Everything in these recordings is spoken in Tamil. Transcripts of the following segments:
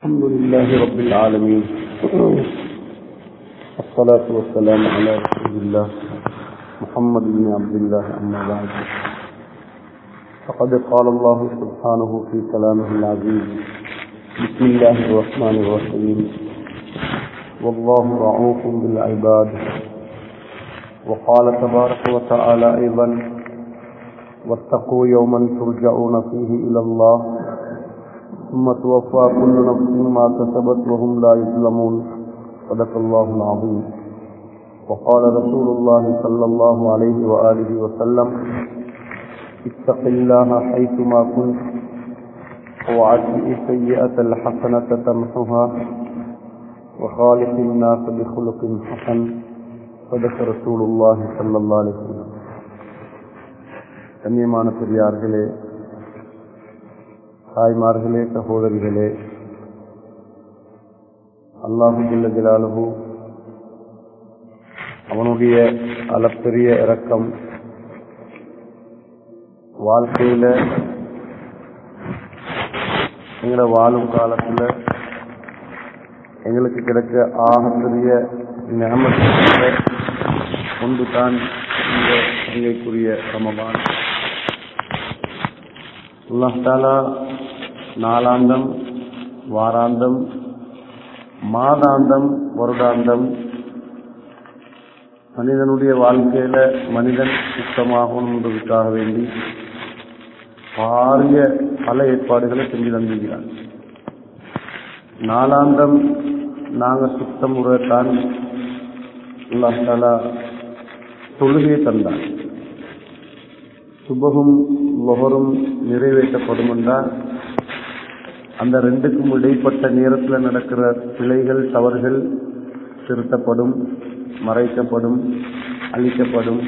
الحمد لله رب العالمين الصلاة والسلام على رسول الله محمد بن عبد الله أما بعد فقد قال الله سبحانه في كلامه العزيز بسم الله الرحمن الرحيم والله رعوف بالعباد وقال تبارك وتعالى أيضا واتقوا يوما ترجعون فيه إلى الله ثم توفى كل نفس ما كسبت وهم لا يظلمون صدق الله العظيم وقال رسول الله صلى الله عليه وآله وسلم اتق الله حيثما كنت وعجل السيئة الحسنة تمحها وخالق الناس بخلق حسن صدق رسول الله صلى الله عليه وسلم கண்ணியமான பெரியார்களே தாய்மார்களே சகோதரிகளே அல்லாஹு ஜில்ல ஜலாலுஹு அவனுடைய அளப்பெரிய இரக்கம் வாழ்க்கையில எங்களை வாழும் காலத்துல எங்களுக்கு கிடைச்ச ஆகப்பெரிய ஞாபகத்துல ஒன்று தான் இந்த இங்கைக்குரிய ரமபான் அல்லாஹாலா நாளாந்தம் வாராந்தம் மாதாந்தம் வருடாந்தம் மனிதனுடைய வாழ்க்கையில மனிதன் சுத்தமாகணும் என்பதற்காக வேண்டி பாரிய பல ஏற்பாடுகளை செஞ்சு தந்திருக்கிறான் நாளாந்தம் நாங்கள் சுத்தம் உறத்தான் அல்லாஹாலா தொழுகையை தந்தான் சுபகும் லொஹரும் நிறைவேற்றப்படும் என்றால் அந்த ரெண்டுக்கும் இடைப்பட்ட நேரத்தில் நடக்கிற பிழைகள் தவறுகள் திருத்தப்படும் மறைக்கப்படும் அழிக்கப்படும்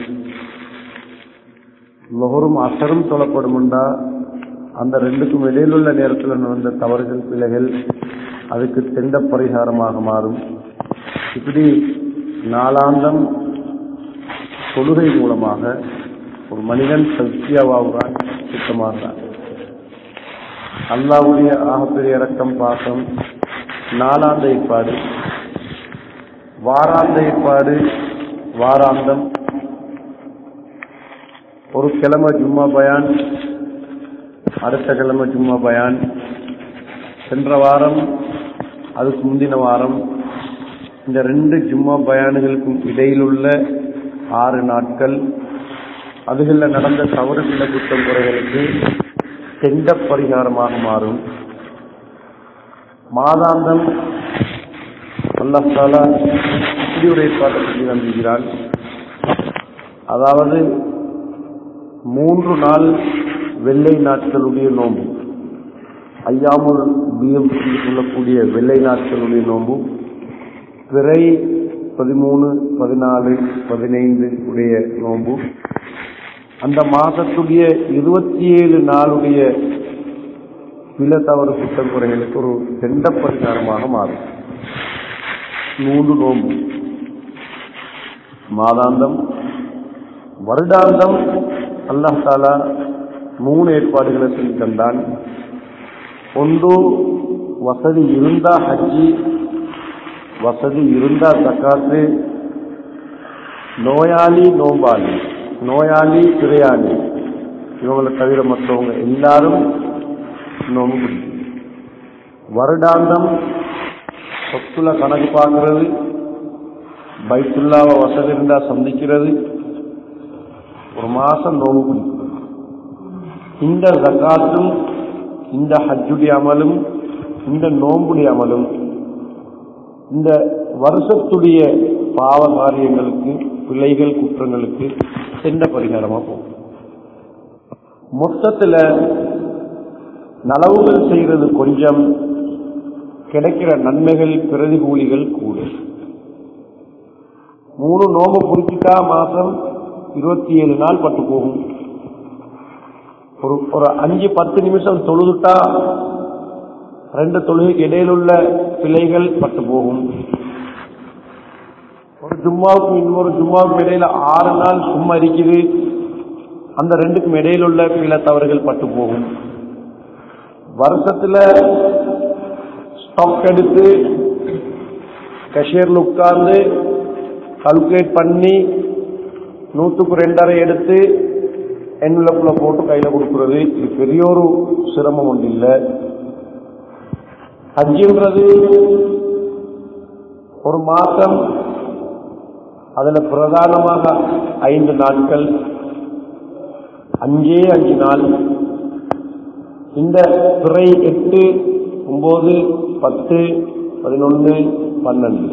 லொஹரும் அசரும் தொழப்படும் என்றா அந்த ரெண்டுக்கும் இடையிலுள்ள நேரத்தில் நடந்த தவறுகள் பிழைகள் அதுக்கு தெண்ட பரிகாரமாக மாறும் இப்படி நாளாந்தம் தொழுகை மூலமாக ஒரு மனிதன் சத்தியாவாகிறான் சுத்தமாகிறான் அல்லாவுடைய ஆகப்பெரிய இறக்கம் பாசம் நாலாந்த ஏற்பாடு வாராந்த ஏற்பாடு வாராந்தம் ஒரு கிழமை ஜும்மா பயான் அடுத்த கிழமை ஜும்மா பயான் சென்ற வாரம் அதுக்கு முந்தின வாரம் இந்த ரெண்டு ஜும்மா பயானுகளுக்கும் இடையிலுள்ள ஆறு நாட்கள் அதுகளில் நடந்த தவறுகள குற்றம் குறைகளுக்கு செண்ட பரிகாரமாக மாறும் மாதாந்தம் அல்லாஹாலா இப்படி ஒரு ஏற்பாட்டை செஞ்சு நம்புகிறான் அதாவது மூன்று நாள் வெள்ளை நாட்களுடைய நோம்பு ஐயாமுல் பிஎம் சொல்லக்கூடிய வெள்ளை நாட்களுடைய நோம்பு பிறை பதிமூணு பதினாலு பதினைந்து உடைய நோம்பு அந்த மாதத்துடைய இருபத்தி ஏழு நாளுடைய சில தவறு குற்றம் குறைகளுக்கு ஒரு செண்ட பரிகாரமாக மாறும் நூறு நோம்பு மாதாந்தம் வருடாந்தம் அல்லாஹாலா மூணு ஏற்பாடுகளை செஞ்சு தந்தான் ஒன்று வசதி இருந்தா ஹஜ்ஜி வசதி இருந்தா தக்காத்து நோயாளி நோம்பாளி நோயாளி பிறையாளி இவங்களை தவிர மற்றவங்க எல்லாரும் நோம்பு வருடாந்தம் சொத்துல கணக்கு பார்க்கறது பைத்துல்லாவை வசதி இருந்தா சந்திக்கிறது ஒரு மாசம் நோம்பு பிடிக்கும் இந்த ஜக்காத்தும் இந்த ஹஜ்ஜுடைய அமலும் இந்த நோம்புடைய அமலும் இந்த வருஷத்துடைய பாவ காரியங்களுக்கு பிள்ளைகள் குற்றங்களுக்கு சென்ற பரிகாரமா போகும் மொத்தத்துல நலவுகள் செய்யறது கொஞ்சம் கிடைக்கிற நன்மைகள் பிரதிகூலிகள் கூட மூணு நோம்பு புரிச்சுட்டா மாசம் இருபத்தி ஏழு நாள் பட்டு போகும் ஒரு ஒரு அஞ்சு பத்து நிமிஷம் தொழுதுட்டா ரெண்டு தொழுகைக்கு இடையில் உள்ள பிள்ளைகள் பட்டு போகும் ஒரு ஜும்மாவுக்கும் இன்னொரு ஜும்மாவுக்கும் இடையில ஆறு நாள் சும்மா இருக்குது அந்த ரெண்டுக்கும் இடையில் உள்ள பிள்ளை தவறுகள் பட்டு போகும் வருஷத்துல ஸ்டாக் எடுத்து கஷியர்ல உட்கார்ந்து கல்குலேட் பண்ணி நூற்றுக்கு ரெண்டரை எடுத்து என்வலப்புல போட்டு கையில கொடுக்கிறது இது பெரிய ஒரு சிரமம் ஒன்று இல்லை ஹஜ்ஜுன்றது ஒரு மாசம் அதுல பிரதானமாக ஐந்து நாட்கள் அஞ்சே அஞ்சு நாள் இந்த துறை எட்டு ஒன்பது பத்து பதினொன்று பன்னெண்டு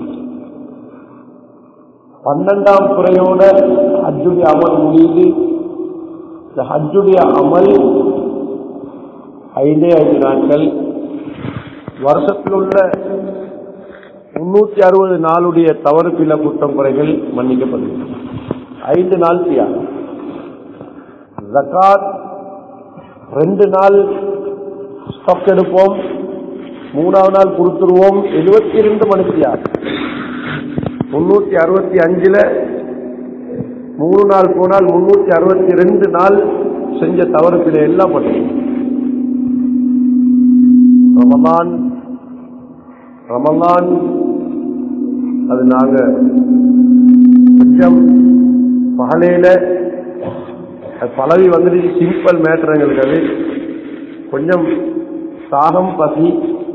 பன்னெண்டாம் துறையோட ஹஜ்ஜுடைய அமல் முடியுது இந்த ஹஜ்ஜுடைய அமல் ஐந்தே ஐந்து நாட்கள் வருஷத்தில் உள்ள முன்னூத்தி அறுபது நாளுடைய தவறு பில குற்றம் குறைகள் மன்னிக்கப்படுகிறது ஐந்து நாள் தியாகம் ஜக்காத் ரெண்டு நாள் ஸ்டாக் எடுப்போம் மூணாவது நாள் கொடுத்துருவோம் எழுபத்தி ரெண்டு மணி தியாகம் முன்னூத்தி அறுபத்தி அஞ்சுல மூணு நாள் போனால் முன்னூத்தி அறுபத்தி ரெண்டு நாள் செஞ்ச தவறு பிழை எல்லாம் பண்ணுவோம் ரமலான் ரமலான் அது நாங்க கொஞ்சம் பகலையில அது பழவி வந்துட்டு சிம்பிள் மேட்டர் எங்களுக்கு அது கொஞ்சம் தாகம் பசி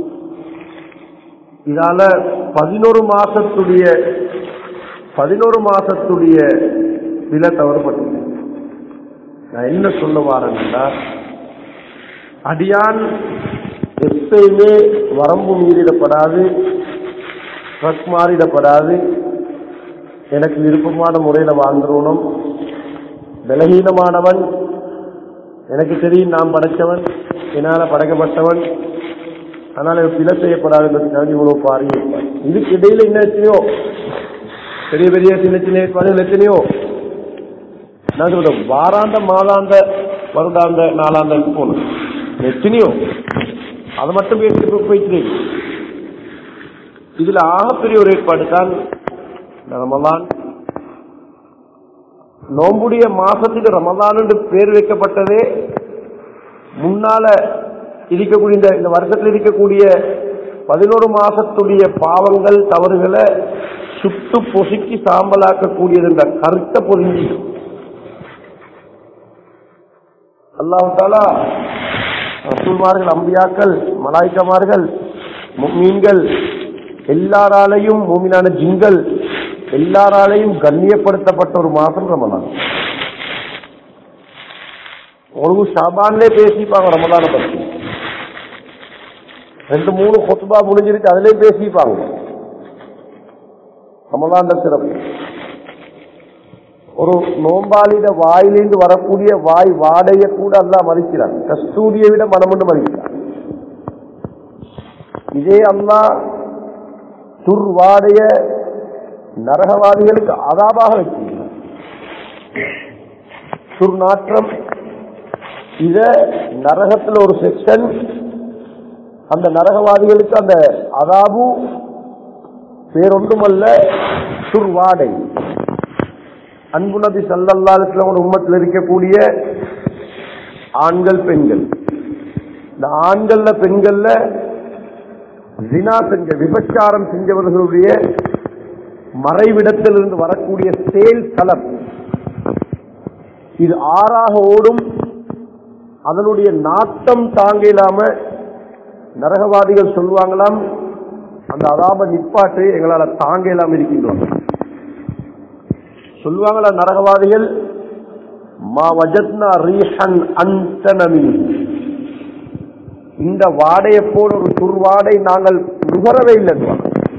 இதால பதினோரு மாசத்துடைய பதினோரு மாசத்துடைய விலை தவறுபட்டது நான் என்ன சொல்ல வாரேன்னா அடியான் எப்பயுமே வரம்பு மீறிடப்படாது ட்ரக் மாறிடப்படாது எனக்கு விருப்பமான முறையில் வாழ்ந்துடணும் பலகீனமானவன் எனக்கு தெரியும் நான் படைச்சவன் என்னால் படைக்கப்பட்டவன் அதனால பிழை செய்யப்படாதுன்றதுக்காக இவ்வளவு பாருங்க இதுக்கு இடையில என்ன எத்தனையோ பெரிய பெரிய சின்ன சின்ன ஏற்பாடுகள் எத்தனையோ நான் சொல்றேன் வாராந்த மாதாந்த வருடாந்த நாலாந்த போகணும் எத்தனையோ அதை மட்டும் பேசிட்டு போயிட்டு இதுல ஆகப்பெரிய ஒரு ஏற்பாடு தான் ரமலான் நோம்புடைய மாசத்துக்கு ரமலான் என்று பேர் வைக்கப்பட்டதே முன்னால இருக்கக்கூடிய இந்த- இந்த வருஷத்தில் இருக்கக்கூடிய பதினோரு மாசத்துடைய பாவங்கள் தவறுகளை சுட்டு பொசுக்கி சாம்பலாக்கக்கூடியது என்ற கருத்தை பொருந்தி அல்லாஹாலா ரசூல்மார்கள் அம்பியாக்கள் மலாய்க்கமார்கள் மீன்கள் எல்லாராலையும் மூமினான ஜிங்கள் எல்லாராலையும் கண்ணியப்படுத்தப்பட்ட ஒரு மாசம் ரமலான் ஒரு ஷாபான்லே பேசிப்பாங்க ரமலானை பத்தி ரெண்டு மூணு கொத்துபா முடிஞ்சிருக்கு அதுலயே பேசிப்பாங்க ரமலான் சிறப்பு ஒரு நோம்பாளிட வாயிலிருந்து வரக்கூடிய வாய் வாடைய கூட அல்லா மதிக்கிறான் கஸ்தூரியை விட மனமுண்டு மதிக்கிறான் இதே அல்லா துர்வாடைய நரகவாதிகளுக்கு அதாபாக வச்சிருக்கிறான் துர்நாற்றம் இத நரகத்துல ஒரு செக்ஷன் அந்த நரகவாதிகளுக்கு அந்த அதாபு வேறொன்றுமல்ல துர்வாடை அன்பு நபி சல்லல்லாத்துல ஒரு உம்மத்தில் இருக்கக்கூடிய ஆண்கள் பெண்கள் இந்த ஆண்கள்ல பெண்கள்ல ஜினா செஞ்ச விபச்சாரம் செஞ்சவர்களுடைய மறைவிடத்திலிருந்து வரக்கூடிய சேல் களம் இது ஆறாக ஓடும் அதனுடைய நாட்டம் தாங்க இல்லாம நரகவாதிகள் சொல்லுவாங்களாம் அந்த அதாப நிப்பாட்டு எங்களால தாங்க இல்லாம இருக்கின்றோம் சொல்லுவாங்களா நரகவாதிகள் மா வஜத்னா ரீஹன் அந்தனமின் இந்த வாடையை போல ஒரு துர்வாடை நாங்கள் நுகரவே இல்லைன்னு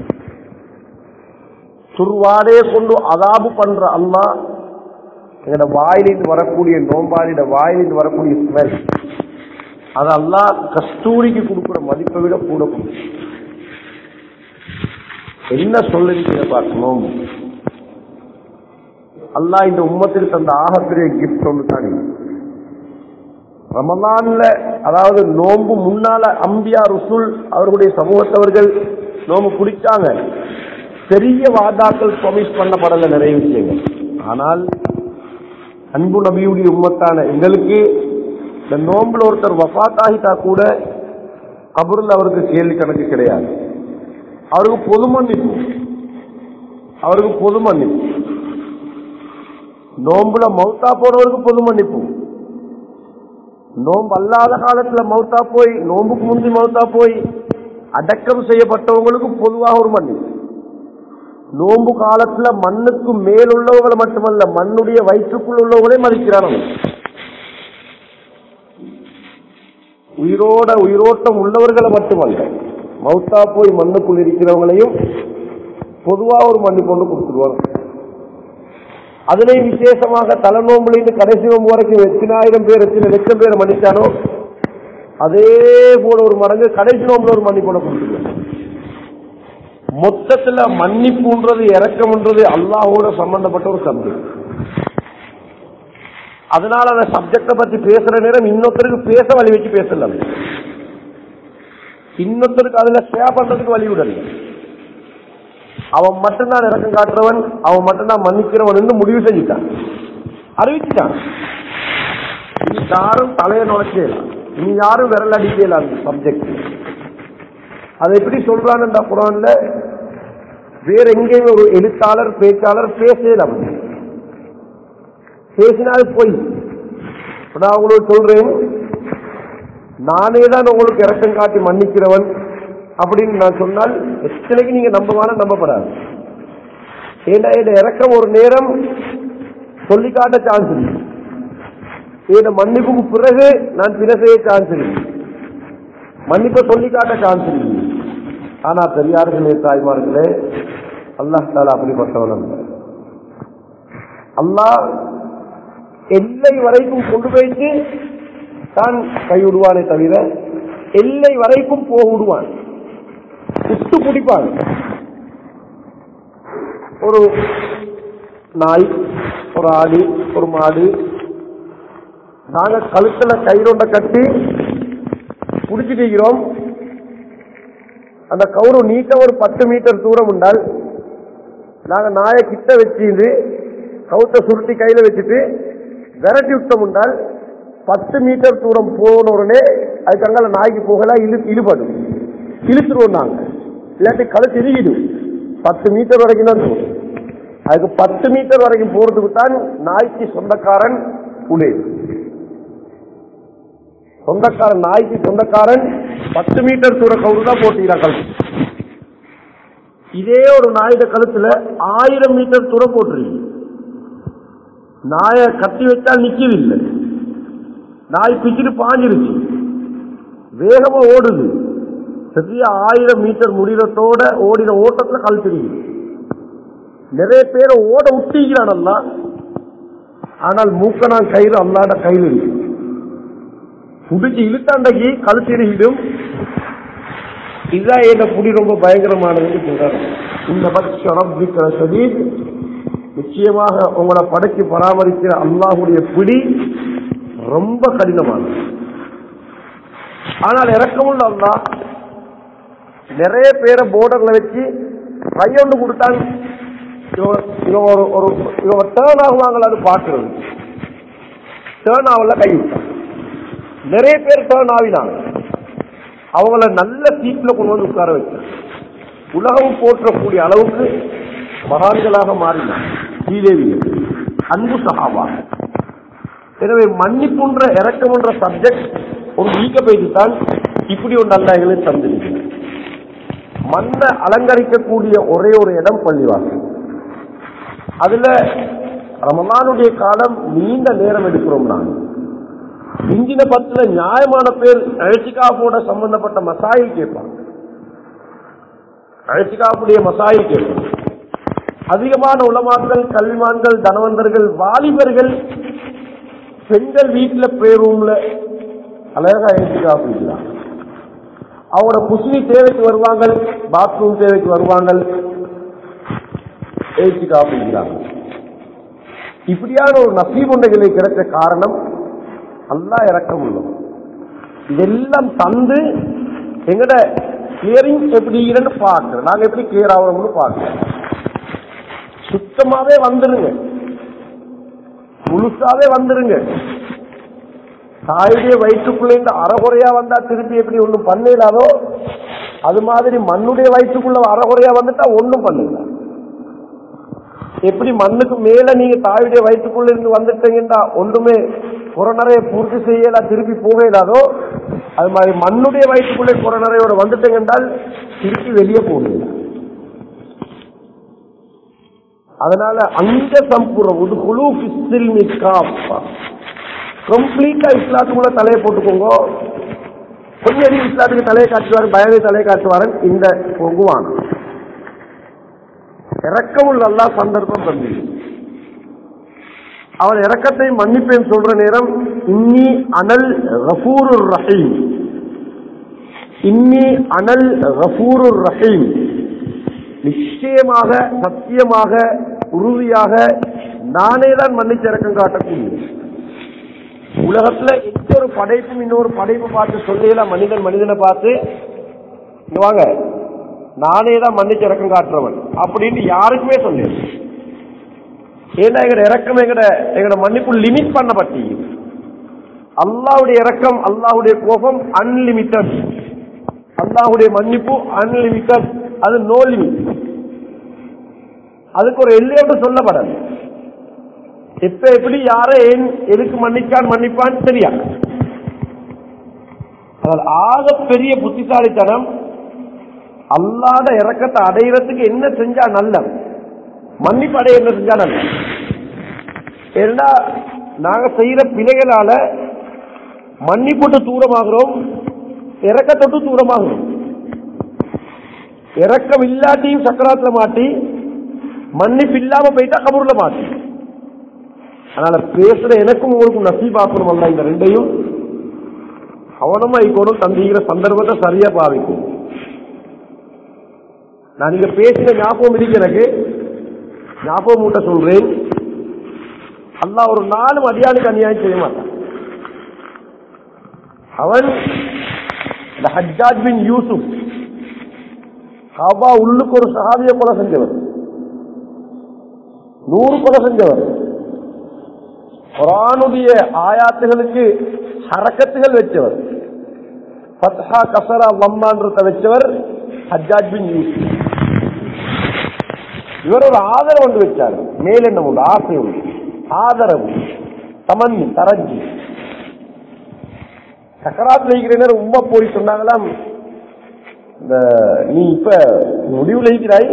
துர்வாடையை கொண்டு அதாபு பண்ற அல்லா எங்களோட வாயிலிருந்து வரக்கூடிய நோம்பாளிட வாயிலிருந்து வரக்கூடிய ஸ்மெல் அதெல்லாம் கஸ்தூரிக்கு கொடுக்குற மதிப்பை விட கூட கொடுக்கும் என்ன சொல்லுறீங்க பார்க்கணும் அல்லாஹ் இந்த உம்மத்திற்கு தந்த ஆகப்பெரிய கிஃப்ட் ஒன்று தானே ரமலான்ல அதாவது நோன்பு முன்னால அம்பியா ருசுல் அவர்களுடைய சமூகத்தவர்கள் நோம்பு குடிச்சாங்க பெரிய வாதாக்கள் ப்ரொமிஸ் பண்ணப்படல நிறைய விஷயங்கள் ஆனால் அன்பு நபியுடைய உம்மத்தான எங்களுக்கு இந்த நோம்புல ஒருத்தர் வஃத் ஆகிட்டா கூட கபூர்ல அவருக்கு கேள்வி கணக்கு கிடையாது அவருக்கு பொது மன்னிப்பு அவருக்கு பொது மன்னிப்பு நோம்புல மௌத்தா போறவருக்கு பொது மன்னிப்பு நோம்பு அல்லாத காலத்துல மௌத்தா போய் நோம்புக்கு முந்தி மௌத்தா போய் அடக்கம் செய்யப்பட்டவங்களுக்கு பொதுவாக ஒரு மன்னிப்பு நோம்பு காலத்துல மண்ணுக்கு மேல் உள்ளவங்களை மட்டுமல்ல மண்ணுடைய வயிற்றுக்குள் உள்ளவங்களே மதிக்கிறாங்க உயிரோட உயிரோட்டம் உள்ளவர்களை மட்டுமல்ல மௌத்தா போய் மண்ணுக்குள் இருக்கிறவங்களையும் பொதுவா ஒரு மன்னிப்பு கொண்டு கொடுத்துருவாங்க அதுலயும் விசேஷமாக தலை நோம்புல இருந்து கடைசி நோம்பு வரைக்கும் எத்தனாயிரம் பேர் எத்தனை லட்சம் பேரை மன்னிச்சானோ அதே போல ஒரு மடங்கு கடைசி நோம்புல ஒரு மன்னிப்பு கொண்டு கொடுத்துருவாங்க மொத்தத்துல மன்னிப்புன்றது இறக்கம்ன்றது அல்லாஹோட சம்பந்தப்பட்ட ஒரு சப்ஜெக்ட் அதனால அந்த சப்ஜெக்ட பத்தி பேசுற நேரம் இன்னொருத்தருக்கு பேச வழி வச்சு பேசல இன்னொருத்தருக்கு அதுல ஷேர் பண்றதுக்கு வழி விடல அவன் மட்டும்தான் இறக்கம் காட்டுறவன் அவன் மட்டும்தான் மன்னிக்கிறவன் என்று முடிவு செஞ்சுட்டான் அறிவிச்சுட்டான் இனி யாரும் தலையை நுழைக்கலாம் இனி யாரும் விரல் அடிக்கலாம் அந்த சப்ஜெக்ட் அதை எப்படி சொல்றான்னு குரான்ல வேற எங்கேயும் ஒரு எழுத்தாளர் பேச்சாளர் பேசலாம் பேசினால் போய் நான் உங்களுக்கு சொல்றேன் நானே தான் உங்களுக்கு இறக்கம் காட்டி மன்னிக்கிறவன் அப்படின்னு நான் சொன்னால் எத்தனைக்கு நீங்க நம்பவான நம்பப்படாது ஏன்னா இந்த இறக்கம் ஒரு நேரம் சொல்லி காட்ட சான்ஸ் இருக்கு இந்த மன்னிப்புக்கு பிறகு நான் பிற செய்ய சான்ஸ் இருக்கு மன்னிப்பை சொல்லி காட்ட சான்ஸ் இருக்கு ஆனா பெரியார்களே தாய்மார்களே அல்லாஹ் தாலா அப்படிப்பட்டவன் அல்ல அல்லாஹ் எல்லை வரைக்கும் கொண்டு போயிட்டு தான் கைவிடுவானே தவிர எல்லை வரைக்கும் போக விடுவான் சுட்டு பிடிப்பான் ஒரு நாய் ஒரு ஆடு ஒரு மாடு நாங்க கழுத்துல கயிறொண்ட கட்டி பிடிச்சிட்டு இருக்கிறோம் அந்த கவுரு நீட்ட ஒரு பத்து மீட்டர் தூரம் உண்டால் நாங்க நாயை கிட்ட வச்சிருந்து கவுத்தை சுருட்டி கையில வச்சுட்டு விரட்டி விட்டோம் உண்டால் பத்து மீட்டர் தூரம் போன உடனே அதுக்கு அங்கால நாய்க்கு போகல இழு இழுபடும் இழுத்துருவோம் நாங்க இல்லாட்டி கழுத்து இறுகிடும் பத்து மீட்டர் வரைக்கும் தான் போகும் அதுக்கு பத்து மீட்டர் வரைக்கும் போறதுக்கு தான் நாய்க்கு சொந்தக்காரன் புலி சொந்தக்காரன் நாய்க்கு சொந்தக்காரன் பத்து மீட்டர் தூர கவுரு தான் போட்டீங்களா கழுத்து இதே ஒரு நாயுட கழுத்துல ஆயிரம் மீட்டர் தூரம் போட்டுருக்கீங்க நாயை கட்டி வச்சால் நிக்கவில்லை நாய் பிச்சுட்டு பாஞ்சிருச்சு வேகமா ஓடுது சரியா ஆயிரம் மீட்டர் முடிகிறதோட ஓடின ஓட்டத்துல கழுத்துறீங்க நிறைய பேரை ஓட விட்டீங்கிறான் அல்லா ஆனால் மூக்கனான் கயிறு அல்லாட கையில் இருக்கு புடிச்சு இழுத்தாண்டகி கழுத்திருகிடும் இதுதான் என்ன புடி ரொம்ப பயங்கரமானதுன்னு சொல்றாரு இந்த பட்ச சதீத் நிச்சயமாக உங்களை படைக்கு பராமரிக்கிற அல்லாஹுடைய பிடி ரொம்ப கடினமானது ஆனால் இறக்கமுள்ள அல்லா நிறைய பேரை போர்டர்ல வச்சு கையொண்டு கொடுத்தாங்க இவன் இவன் ஒரு ஒரு இவன் டேர்ன் ஆகுவாங்களான்னு பார்க்கறது டேர்ன் ஆகல கை விட்டான் நிறைய பேர் டேர்ன் ஆகினாங்க அவங்கள நல்ல சீட்ல கொண்டு வந்து உட்கார வச்சாங்க உலகம் போற்றக்கூடிய அளவுக்கு மகான்களாக மாறினார் ஸ்ரீதேவிகள் அன்பு சகாவா எனவே மன்னிப்புன்ற இறக்கம்ன்ற சப்ஜெக்ட் ஒரு நீக்க போயிட்டு தான் இப்படி ஒரு நல்ல எங்களை தந்திருக்கிறது மண்ணை அலங்கரிக்கக்கூடிய ஒரே ஒரு இடம் பள்ளிவாசல் அதுல ரமலானுடைய காலம் நீண்ட நேரம் எடுக்கிறோம் நாங்கள் இந்தின பத்துல நியாயமான பேர் அழைச்சிக்காப்போட சம்பந்தப்பட்ட மசாயில் கேட்பாங்க அழைச்சிக்காப்புடைய மசாயில் கேட்பாங்க அதிகமான உலமாக்கள் கல்விமான்கள் தனவந்தர்கள் வாலிபர்கள் பெண்கள் வீட்டுல ப்ரே ரூம்ல அழகா அழைச்சிக்காப்பு இருக்கிறாங்க அவங்களோட குசினி தேவைக்கு வருவாங்க பாத்ரூம் தேவைக்கு வருவாங்க ஏசி காப்பிக்கிறாங்க இப்படியான ஒரு நசீபுண்டைகளை கிடைச்ச காரணம் அல்லா இறக்கம் உள்ளோம் இதெல்லாம் தந்து எங்கட கிளியரிங் எப்படி இருக்குன்னு பார்க்கிறோம் நாங்க எப்படி கிளியர் ஆகிறோம்னு பார்க்கிறோம் சுத்தமாவே வந்துருங்க முழுசாவே வந்துருங்க தாயுடைய வயிற்றுக்குள்ள இருந்து அறகுறையா வந்தா திருப்பி எப்படி ஒண்ணும் பண்ணலாதோ அது மாதிரி மண்ணுடைய வயிற்றுக்குள்ள அறகுறையா வந்துட்டா ஒண்ணும் பண்ணுங்க எப்படி மண்ணுக்கு மேல நீங்க தாயுடைய வயிற்றுக்குள்ள இருந்து வந்துட்டீங்கன்னா ஒன்றுமே புறநறைய பூர்த்தி செய்யல திருப்பி போகலாதோ அது மாதிரி மண்ணுடைய வயிற்றுக்குள்ளே புறநறையோட வந்துட்டீங்க என்றால் திருப்பி வெளியே போகல அதனால அந்த சம்பூர்ணம் ஒரு குழு பிஸ்தில் மிக்காப்பா கம்ப்ளீட்டா இஸ்லாத்துக்குள்ள தலையை போட்டுக்கோங்க கொஞ்சம் எதுவும் இஸ்லாத்துக்கு தலையை காட்டுவார் பயனை தலையை காட்டுவாரன் இந்த பொங்குவான் இறக்கமுள்ள அல்லா சந்தர்ப்பம் தம்பி அவன் இறக்கத்தை மன்னிப்பேன் சொல்ற நேரம் இன்னி அனல் ரஃபூருர் ரஹீம் இன்னி அனல் ரஃபூருர் ரஹீம் நிச்சயமாக சத்தியமாக உறுதியாக நானே தான் மன்னிச்சு இறக்கம் காட்டக்கூடிய உலகத்துல எந்த ஒரு படைப்பும் இன்னொரு படைப்பு பார்த்து சொல்லல மனிதன் மனிதனை பார்த்து இங்க வாங்க நானே தான் மன்னிச்சு இறக்கம் காட்டுறவன் அப்படின்னு யாருக்குமே சொல்லு ஏன்னா எங்கட இறக்கம் எங்கட எங்கட மன்னிப்பு லிமிட் பண்ணப்பட்டி அல்லாவுடைய இறக்கம் அல்லாவுடைய கோபம் அன்லிமிட்டட் அல்லாஹுடைய மன்னிப்பு அன்லிமிட்டட் அது நோ லிமிட் அதுக்கு ஒரு எல்லையோடு சொல்லப்படாது எப்ப எப்படி யாரை ஏன் எதுக்கு மன்னிக்கான் மன்னிப்பான் சரியா ஆனால் ஆக பெரிய புத்திசாலித்தனம் அல்லாத இறக்கத்தை அடையிறதுக்கு என்ன செஞ்சா நல்ல மன்னிப்பு அடைய என்ன செஞ்சா நல்ல ஏன்னா நாங்க செய்யற பிழைகளால மன்னிப்புட்டு தூரமாகிறோம் இறக்கத்தொட்டு தூரமாகிறோம் இறக்கம் இல்லாட்டியும் சக்கராத்துல மாட்டி மன்னிப்பு இல்லாம போயிட்டா கபூர்ல மாட்டி அதனால பேசுற எனக்கும் உங்களுக்கும் நசீபாக்கணும் அல்ல இந்த ரெண்டையும் கவனமா இருக்கணும் தந்திக்கிற சந்தர்ப்பத்தை சரியா பாவிக்கும் நான் நீங்க பேசின ஞாபகம் இருக்கு எனக்கு ஞாபகம் மூட்ட சொல்றேன் அல்லா ஒரு நாலு அடியாளுக்கு அநியாயம் செய்ய மாட்டான் அவன் இந்த ஹஜ்ஜாஜ் பின் யூசுப் காபா உள்ளுக்கு ஒரு சஹாபிய கொலை செஞ்சவர் நூறு கொலை செஞ்சவர் குரானுடைய ஆயாத்துகளுக்கு ஹரக்கத்துகள் வச்சவர் பத்ஹா கசரா வம்மான்றத வச்சவர் ஹஜ்ஜாஜ் பின் யூசுப் இவர் ஒரு ஆதரவு ஒன்று வச்சார் மேலெண்ணம் உண்டு ஆசை உண்டு ஆதரவு தமன்னி தரஞ்சி சக்கராத் வைக்கிறேன் உமா போய் சொன்னாங்களாம் இந்த நீ இப்ப முடிவு வைக்கிறாய்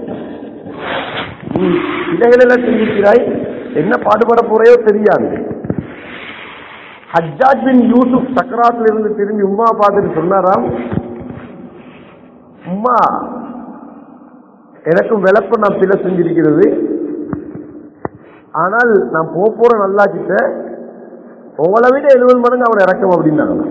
நீ இலைகளெல்லாம் சிந்திக்கிறாய் என்ன பாடுபட போறையோ தெரியாது ஹஜ்ஜாஜ் பின் யூசுப் சக்கராத்துல இருந்து திரும்பி உமா பார்த்துட்டு சொன்னாராம் உம்மா எனக்கும் விளப்பு நான் பிழை செஞ்சிருக்கிறது ஆனால் நான் போக போற நல்லா கிட்ட உங்களை விட எழுபது மடங்கு அவன் இறக்கம் அப்படின்னாங்க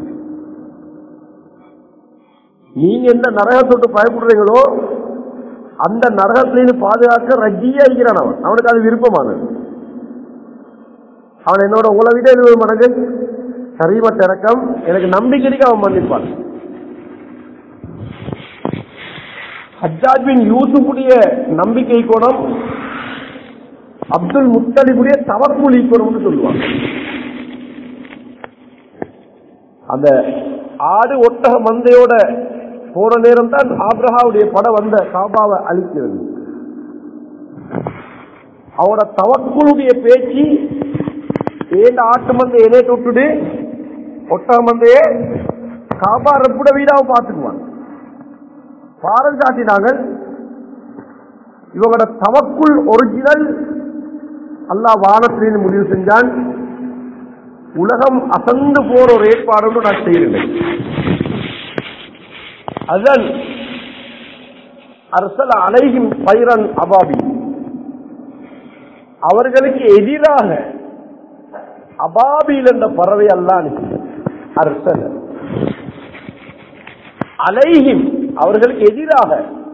நீங்க எந்த நரகத்தொட்டு பயப்படுறீங்களோ அந்த நரகத்திலிருந்து பாதுகாக்க ரஜியா இருக்கிறான் அவன் அவனுக்கு அது விருப்பமானது அவன் என்னோட உங்களை விட எழுபது மடங்கு சரிமட்ட இறக்கம் எனக்கு நம்பிக்கைக்கு அவன் மன்னிப்பான் ஹஜ்ஜாஜ் பின் யூசுஃபுடைய நம்பிக்கை கோணம் அப்துல் முத்தலிபுடைய தவக்குழி கோணம்னு சொல்லுவாங்க அந்த ஆடு ஒட்டக மந்தையோட போன நேரம் தான் ஆப்ரஹாவுடைய படம் வந்த காபாவை அழிக்கிறது அவரோட தவக்குளுடைய பேச்சு ஏன் ஆட்டு மந்தை இணைய தொட்டுடு ஒட்டக மந்தையே காபா ரப்புட வீடாவை பார்த்துக்குவான் பாரம் சாட்டினாங்க இவங்களோட தவக்குள் ஒரிஜினல் அல்லாஹ் வானத்திலிருந்து முடிவு செஞ்சான் உலகம் அசந்து போற ஒரு ஏற்பாடு நான் செய்கிறேன் அதன் அரசல் அலைகின் பைரன் அபாபி அவர்களுக்கு எதிராக அபாபில் என்ற பறவை அல்ல அனுப்பினார் அரசல் அலைகின் அவர்களுக்கு எதிராக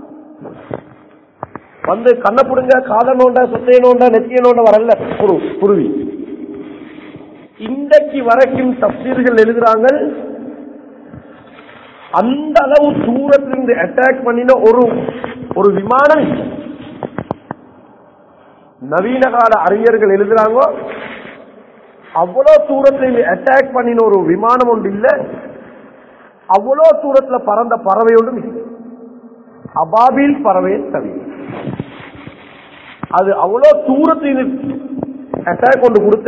வந்து கண்ண புடுங்க காத நோண்ட சொத்தைய நோண்ட நெத்திய நோண்ட வரல குரு குருவி இன்றைக்கு வரைக்கும் தப்சீர்கள் எழுதுறாங்க அந்த அளவு தூரத்திலிருந்து அட்டாக் பண்ணின ஒரு ஒரு விமானம் இல்லை. நவீன கால அறிஞர்கள் எழுதுறாங்க அவ்வளவு தூரத்தில் அட்டாக் பண்ணின ஒரு விமானம் ஒன்று இல்ல அவ்வளோ தூரத்துல பறந்த பறவை ஒன்றும் இல்லை அபாபில் பறவையை தவிர அது அவ்வளோ தூரத்தில் அட்டாக் கொண்டு கொடுத்த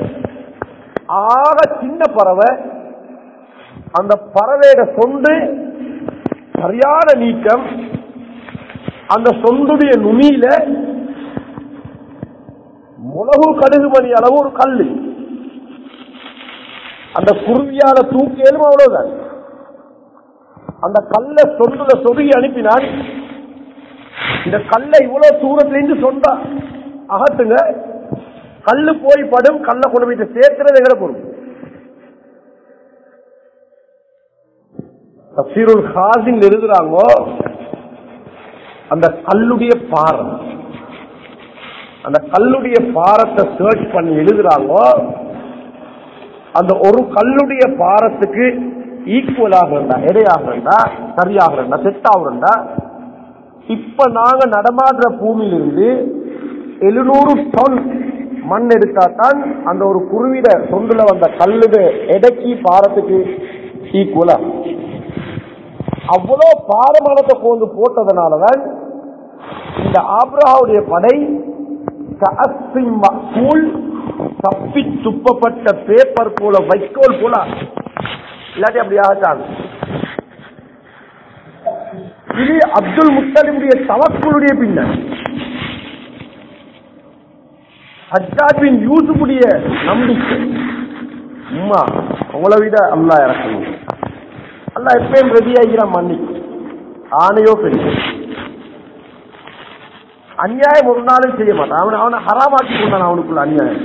ஆக சின்ன பறவை அந்த பறவையோட சொண்டு சரியான நீக்கம் அந்த சொந்துடைய நுனியில முளகு கடுகு மணி அளவு ஒரு கல்லு அந்த குருவியால தூக்கியலும் அவ்வளவுதான் அந்த கல்ல சொந்துல சொருகி அனுப்பினான் இந்த கல்லை இவ்வளவு தூரத்துல இருந்து சொந்தா அகத்துங்க கல்லு போய் படும் கல்ல கொண்டு போய் சேர்க்கிறது எங்களை பொறுப்பு தப்சீருல் ஹாசிங் எழுதுறாங்க அந்த கல்லுடைய பாரம் அந்த கல்லுடைய பாரத்தை சர்ச் பண்ணி எழுதுறாங்க அந்த ஒரு கல்லுடைய பாரத்துக்கு ஈக்குவலாக இருந்தா எடையாக இருந்தா சரியாக இருந்தா செட்டாக இருந்தா இப்ப நாங்க நடமாடுற பூமியிலிருந்து எழுநூறு டன் மண் எடுத்தா தான் அந்த ஒரு குருவிட சொந்துல வந்த கல்லுட எடைக்கு பாரத்துக்கு ஈக்குவலா அவ்வளோ பாரமானத்தை கொண்டு போட்டதுனாலதான் இந்த ஆப்ரஹாவுடைய படை கஅஸ்ஸின் மஅகூல், தப்பி துப்பப்பட்ட பேப்பர் போல வைக்கோல் போல இல்லாட்டி அப்படி ஆச்சாங்க இது அப்துல் முத்தலிமுடைய தவக்குளுடைய பின்னணி ஹஜ்ஜாஜ் பின் யூசுஃபுடைய நம்பிக்கை உம்மா உங்களை விட அல்லா இறக்கணும் அல்லா எப்பயும் ரெடி ஆகிறான் மன்னிக்கு ஆணையோ பெரிய அநியாயம் ஒரு நாளும் செய்ய மாட்டான் அவன் அவனை ஹராமாக்கி கொண்டான் அவனுக்குள்ள அநியாயம்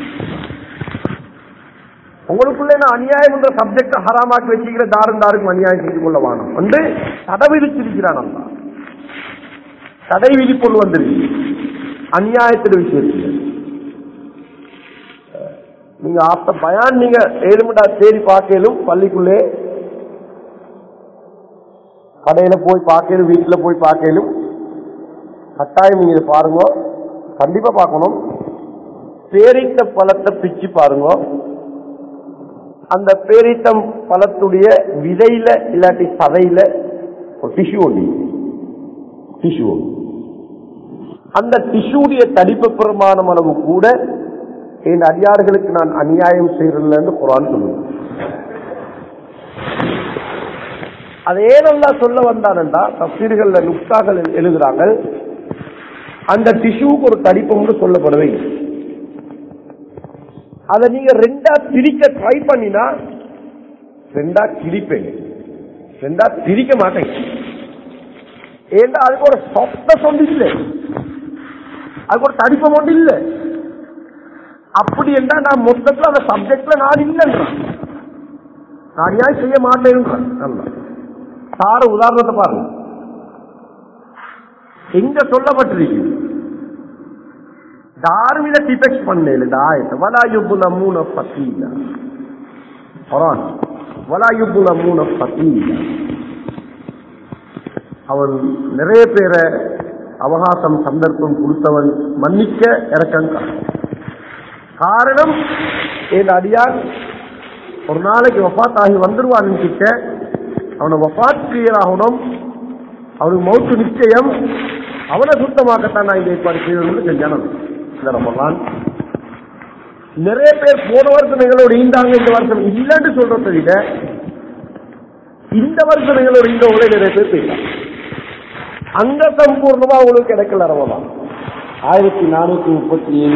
உங்களுக்குள்ள நான் அநியாயம் என்ற சப்ஜெக்ட் ஹராமாக்கி வச்சுக்கிற தாரும் தாருக்கும் அநியாயம் செய்து கொள்ள வானம் வந்து தடை விதிச்சிருக்கிறான் அல்லா தடை விதிப்பொருள் வந்துருக்கு அநியாயத்தின் விஷயத்தில் நீங்க ஆப்த பயான் நீங்க ஏழுமடா தேடி பார்க்கலும் பள்ளிக்குள்ளே கடையில போய் பார்க்கலும் வீட்டுல போய் பார்க்கலும் கட்டாயம் நீங்க இதை பாருங்க கண்டிப்பா பார்க்கணும் பேரித்த பழத்தை பிச்சு பாருங்க அந்த பேரித்தம் பழத்துடைய விதையில இல்லாட்டி சதையில ஒரு டிஷ்யூ ஒண்டி டிஷ்யூ அந்த டிஷ்யூடைய தடிப்பு பிரமாணம் அளவு கூட என் அடியார்களுக்கு நான் அநியாயம் செய்யறதில்லைன்னு குரான் சொல்லுவேன் அது ஏனல்லா சொல்ல வந்தானண்டா தப்சீர்கள்ல நுக்தாக்கள் எழுதுறாங்க அந்த டிஷ்யூக்கு ஒரு தடிப்பம்னு சொல்லப்படுவே அதை நீங்க ரெண்டா பிரிக்க ட்ரை பண்ணினா ரெண்டா கிழிப்பேங்க ரெண்டா பிரிக்க மாட்டேங்க ஏண்டா அதுக்கு ஒரு சொப்டஸ் ஒன்று இல்லை அதுக்கு ஒரு தடிப்பம் ஒன்று இல்லை அப்படி என்றா நான் மொத்தத்துல அந்த சப்ஜெக்ட்ல நான் இல்லைன்றான் நான் அநியாயம் செய்ய மாட்டேன்றான் நல்லா சார உதாரணத்தை பாருங்க எங்க சொல்லப்பட்டிருக்கு தார்மீக டிபெக்ட் பண்ணல இந்த ஆயத்தை வலாயுபுல மூண பத்தீனா குரான் வலாயுபுல மூண பத்தீனா அவன் நிறைய பேரை அவகாசம் சந்தர்ப்பம் கொடுத்தவன் மன்னிக்க இறக்கங்க காரணம் என் அடியார் ஒரு நாளைக்கு வஃபாத் ஆகி வந்துருவான் கிட்ட அவனை வஃபாத் கிளியர் ஆகணும் அவனுக்கு மௌத்து நிச்சயம் அவனை சுத்தமாக்கத்தான் நான் இதை ஏற்பாடு செய்யணும்னு செஞ்சான் இந்த ரமலான் நிறைய பேர் போன வருஷம் எங்களோட ஈந்தாங்க இந்த வருஷம் இல்லைன்னு சொல்றதை விட இந்த வருஷம் எங்களோட ஈந்தவங்களே நிறைய பேர் போயிட்டாங்க அங்க சம்பூர்ணமா உங்களுக்கு கிடைக்கல ரமலான் ஆயிரத்தி நானூத்தி முப்பத்தி ஏழு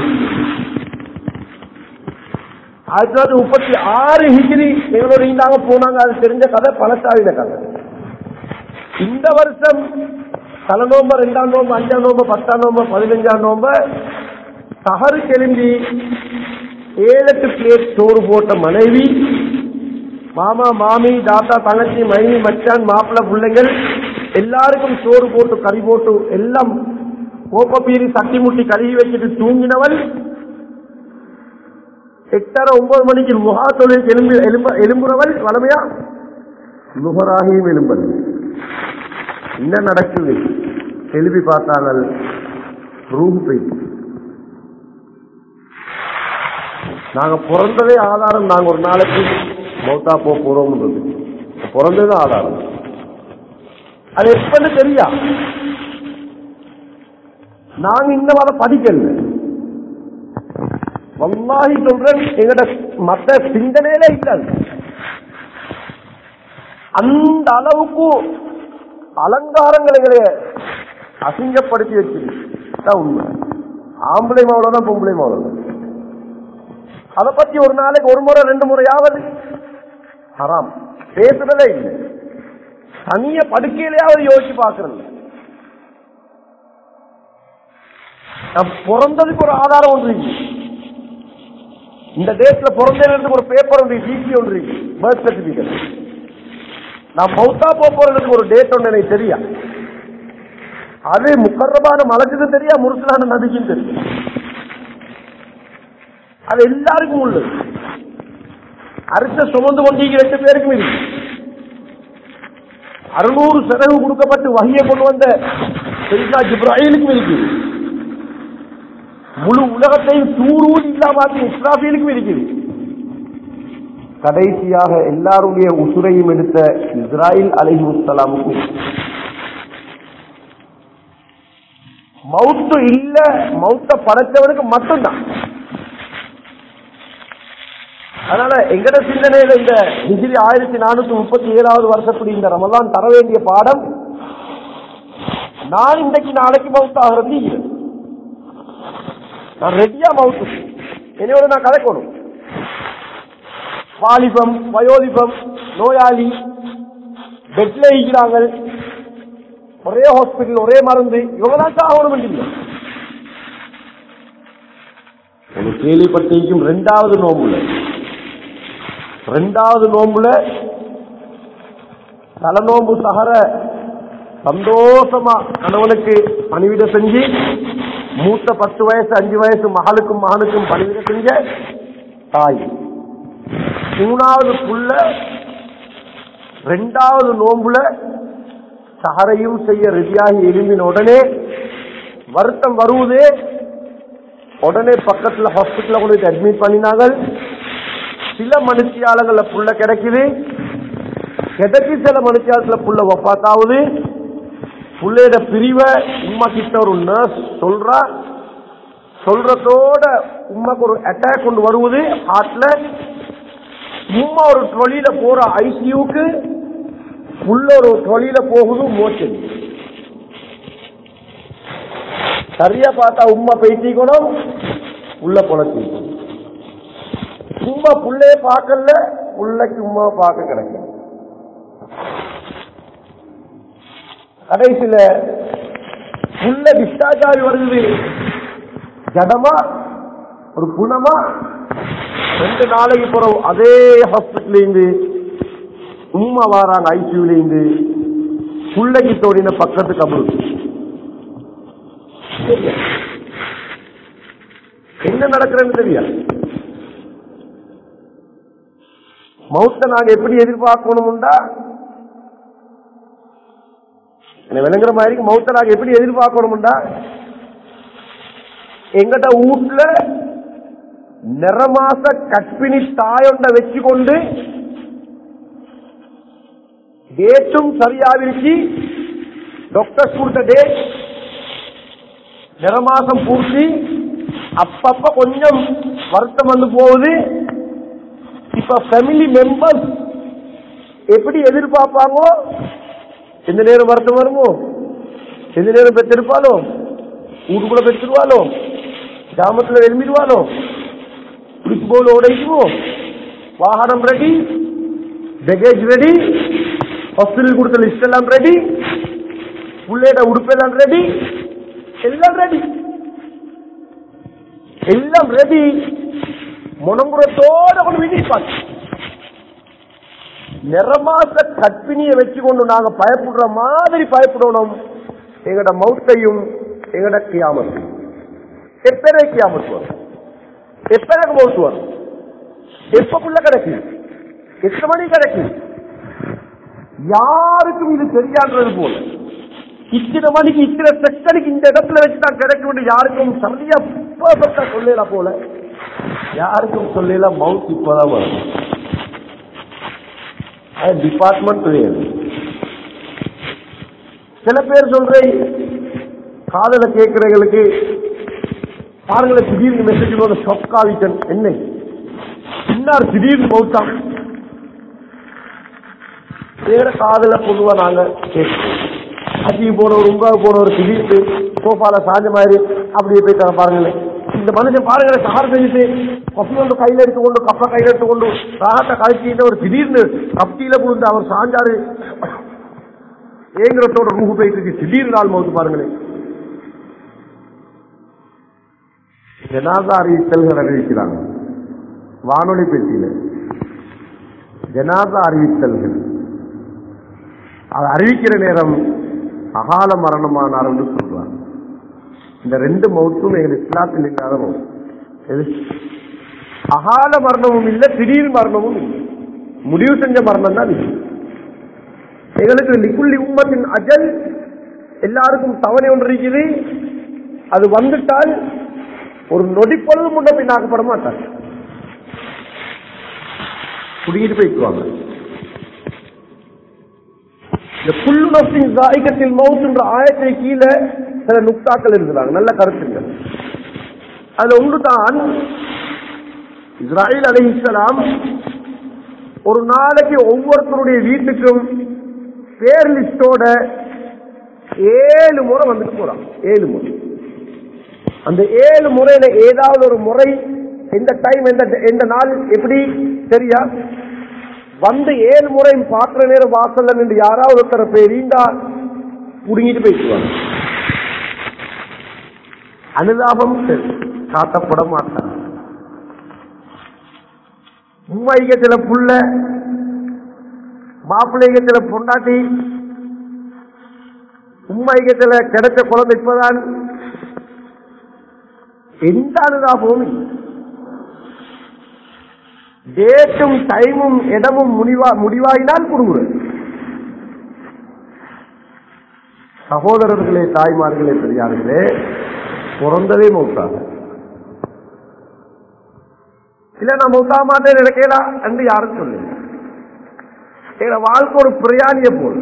ஆயிரத்தி தொள்ளாயிரத்தி முப்பத்தி ஆறு ஹிஜிரி எங்களோட ஈந்தாங்க போனாங்க அது தெரிஞ்ச கதை பழசாவின கதை இந்த வருஷம் தலை நோம்ப ரெண்டாம் நோம்பு அஞ்சாம் நோம்பு பத்தாம் நோம்பு பதினஞ்சாம் நோம்ப சஹரு கிளம்பி ஏழு எட்டு பிளேட் சோறு போட்ட மனைவி மாமா மாமி தாத்தா தங்கச்சி மைனி மச்சான் மாப்பிள்ளை பிள்ளைங்கள் எல்லாருக்கும் சோறு போட்டு கறி போட்டு எல்லாம் கோப்ப பீரி தட்டி முட்டி கழுவி வச்சுட்டு தூங்கினவள் எட்டரை ஒன்பது மணிக்கு முகா தொழில் எலும்பு எலும்ப எலும்புறவள் வளமையா நுகராகியும் எலும்பல் என்ன நடக்குது எழுப்பி பார்த்தாங்கள் ரூம் போயிட்டு நாங்க பிறந்ததே ஆதாரம் நாங்க ஒரு நாளைக்கு மௌத்தா போக போறோம்ன்றது பிறந்ததுதான் ஆதாரம் அது எப்பன்னு தெரியா நாங்க இன்னும் அதை படிக்கல வல்லாஹி சொல்றேன் எங்கட மத்த சிந்தனையிலே இல்ல அது. அந்த அளவுக்கு அலங்காரங்களை எங்களை அசிங்கப்படுத்தி வச்சிருக்கு உண்மை ஆம்பளை மாவளம் பொம்பளை மாவளம் அதை பத்தி ஒரு நாளைக்கு ஒரு முறை ரெண்டு முறையாவது ஹராம் பேசுறதே இல்லை தனிய படுக்கையிலேயாவது யோசிச்சு பாக்குறது நான் பிறந்ததுக்கு ஒரு ஆதாரம் ஒன்று இருக்கு இந்த டேட்ல பிறந்ததுக்கு ஒரு பேப்பர் ஒன்று டிசி ஒன்று இருக்கு பர்த் சர்டிபிகேட் நான் மௌத்தா போக போறதுக்கு ஒரு டேட் ஒன்று எனக்கு தெரியா அது முக்கரமான மலக்குக்கு தெரியா முருசலான நதிக்கும் தெரியும் அது எல்லாருக்கும் உள்ளது அரிச சுமந்து கொண்டீங்க ரெண்டு பேருக்கும் இருக்கு அறுநூறு சிறகு கொடுக்கப்பட்டு வகையை கொண்டு வந்த பெரிசா ஜிப்ராயிலுக்கும் இருக்கு முழு உலகத்தையும் தூரூர் இல்லாம இஸ்ராஃபிலுக்கும் இருக்குது கடைசியாக எல்லாருடைய உசுரையும் எடுத்த இஸ்ராயில் அலஹி முஸ்லாமுக்கும் மவுத்து இல்ல மவுத்த படைச்சவனுக்கு மட்டும்தான் அதனால எங்கட சிந்தனையில இந்த டிகிரி ஆயிரத்தி நானூத்தி முப்பத்தி ஏழாவது வருஷப்படி இந்த ரமலான் தர வேண்டிய பாடம் நான் இன்றைக்கு நாளைக்கு மவுத் ஆகிறது இல்லை நான் ரெடியா மவுத்து என்னையோட நான் கலைக்கணும் வாலிபம் வயோதிபம் நோயாளி பெட்ல இருக்கிறாங்க ஒரே ஹாஸ்பிட்டல் ஒரே மருந்து இவங்க தான் சாகணும் இல்லை எனக்கு கேள்விப்பட்டிருக்கும் ரெண்டாவது நோம்புல ரெண்டாவது நோம்புல தல நோம்பு சகர சந்தோஷமா கணவனுக்கு பணிவிட செஞ்சு மூத்த பத்து வயசு அஞ்சு வயசு மகளுக்கும் மகனுக்கும் பணிவிட செஞ்ச தாய் மூணாவது புள்ள ரெண்டாவது நோம்புல சஹரையும் செய்ய ரெடியாகி எழும்பின உடனே வருத்தம் வருவதே உடனே பக்கத்துல ஹாஸ்பிட்டல கொண்டு போய் அட்மிட் பண்ணினாங்க சில மனுஷியாளங்கள்ல புள்ள கிடைக்குது கிடைச்சி சில மனுஷியாளத்துல புள்ள ஒப்பாத்தாவது புள்ளையோட பிரிவை உமா கிட்ட ஒரு நர்ஸ் சொல்றா சொல்றதோட உமாக்கு ஒரு அட்டாக் கொண்டு வருவது ஹார்ட்ல உமா ஒரு ட்ரொலியில போற ஐசியூக்கு உள்ள ஒரு ட்ரொலியில போகுது மோச்சன் சரியா பார்த்தா உமா பேசிக்கணும் உள்ள பொழச்சிக்கணும் சும்மா புள்ளைய பார்க்கல உள்ளக்கு உமா பார்க்க கிடைக்கும் கடைசியில புள்ள டிஸ்சார்ஜ் ஆகி வருது ஜடமா ஒரு குணமா ரெண்டு நாளைக்கு பிறகு அதே ஹாஸ்பிட்டல் இருந்து உம்மா வாராங்க ஐசியூல இருந்து புள்ளைக்கு தோடின பக்கத்து கபரு என்ன நடக்கிறன்னு தெரியா மௌத்த நாங்க எப்படி எதிர்பார்க்கணும்டா எனக்கு விளங்குற மாதிரி மௌத்த நாங்க எப்படி எதிர்பார்க்கணும்டா எங்கட வீட்டுல நிறமாச கற்பிணி தாயொண்ட வச்சு கொண்டு டேட்டும் சரியாவிருச்சு டாக்டர்ஸ் கொடுத்த டேட் நிறமாசம் பூர்த்தி அப்பப்ப கொஞ்சம் வருத்தம் வந்து போகுது இப்ப ஃபேமிலி மெம்பர்ஸ் எப்படி எதிர்பார்ப்பாங்களோ எந்த நேரம் வருத்தம் வருமோ எந்த நேரம் பெற்றிருப்பாலோ வீட்டுக்குள்ள பெற்றுருவாளோ கிராமத்துல எழும்பிடுவாளோ குடிச்சு போல உடைக்குமோ வாகனம் ரெடி பேகேஜ் ரெடி ஹாஸ்பிட்டல் கொடுத்த லிஸ்ட் எல்லாம் ரெடி புள்ளையோட உடுப்பெல்லாம் ரெடி எல்லாம் ரெடி எல்லாம் ரெடி முனங்குறத்தோட கொண்டு விதிப்பாங்க நிறமாச கற்பிணியை வச்சு கொண்டு நாங்க பயப்படுற மாதிரி பயப்படணும் எங்கட மௌத்தையும் எங்கட கியாமத்தையும் எப்பரே கியாமத்து வரும் எப்பரே மௌத்து வரும் எப்பக்குள்ள கிடைக்கும் எத்தனை மணி கிடைக்கும் யாருக்கும் இது தெரியாதது போல இத்தனை மணிக்கு இத்தனை செகண்டுக்கு இந்த இடத்துல வச்சு தான் கிடைக்கும் யாருக்கும் சரியா பர்ஃபெக்டா சொல்லலாம் போல யாருக்கும் சொல்லல மவுத் இப்பதான் வரும் அது டிபார்ட்மெண்ட் வேறு சில பேர் சொல்றேன் காதல கேட்கிறவங்களுக்கு பாருங்களேன் திடீர்னு மெசேஜ் போது சொக்காவிட்டன் என்ன இன்னார் திடீர்னு மௌத்தாம் வேற காதல பொதுவா நாங்க கேட்கிறோம் அஜி போனவர் உங்காவு போனவர் திடீர்னு சோஃபால சாஞ்ச மாதிரி அப்படியே போயிட்டாங்க பாருங்களேன் இந்த மனுஷன் பாருங்களேன் கார் செஞ்சுட்டு கொப்பி கொண்டு கையில எடுத்துக்கொண்டு கப்ப கையில எடுத்துக்கொண்டு ராகத்தை கழிச்சிட்டு ஒரு திடீர்னு கப்டியில விழுந்து அவர் சாஞ்சாரு ஏங்குறத்தோட ரூஹு போயிட்டு இருக்கு திடீர்னு நாள் மவுத்து பாருங்களேன் ஜனாதா அறிவித்தல்கள் அறிவிக்கிறாங்க வானொலி பெட்டியில ஜனாதா அறிவித்தல்கள் அது அறிவிக்கிற நேரம் அகால மரணமானார்னு சொல்றாங்க இந்த ரெண்டு மௌத்தும் எங்கள் இஸ்லாத்தில் இல்லாத மௌத்து எது அகால மரணமும் இல்லை திடீர் மரணமும் இல்லை முடிவு செஞ்ச மரணம் தான் இது எங்களுக்கு லிக்குள்ளி உம்மத்தின் அஜல் எல்லாருக்கும் தவணை ஒன்று இருக்குது அது வந்துட்டால் ஒரு நொடிப்பொழுது முன்ன பின்னாக்கப்பட மாட்டாங்க குடிக்கிட்டு போய்க்குவாங்க இந்த புல் நப்சின் சாய்கத்தில் மவுத்துன்ற ஆயத்தை கீழே சில நுக்தாக்கள் இருக்கிறாங்க நல்ல கருத்துங்கள் அதுல ஒன்று தான் இஸ்ராயல் அலிஹலாம் ஒரு நாளைக்கு ஒவ்வொருத்தருடைய வீட்டுக்கும் பேர் லிஸ்டோட ஏழு முறை வந்துட்டு போறான் ஏழு முறை அந்த ஏழு முறையில ஏதாவது ஒரு முறை எந்த டைம் எந்த எந்த நாள் எப்படி சரியா வந்து ஏழு முறையும் பார்க்கிற நேரம் வாசல்ல நின்று யாராவது ஒருத்தர பேரீண்டா புடுங்கிட்டு போயிடுவாங்க அனுதாபம் காட்டப்பட மாட்டாங்க மும்மைகத்துல புள்ள மாப்பிள்ளைகத்துல பொண்டாட்டி உம்மைகத்துல கிடைச்ச குழந்தை இப்பதான் எந்த அனுதாபமும் இல்லை. டேட்டும் டைமும் இடமும் முடிவா முடிவாயினால் குடுங்குறது சகோதரர்களே தாய்மார்களே பெரியார்களே பிறந்ததே மௌத்தாக இல்ல நான் மௌத்தா மாட்டேன் நினைக்கலா என்று யாரும் சொல்லுங்க எங்க வாழ்க்கை ஒரு பிரயாணிய போல்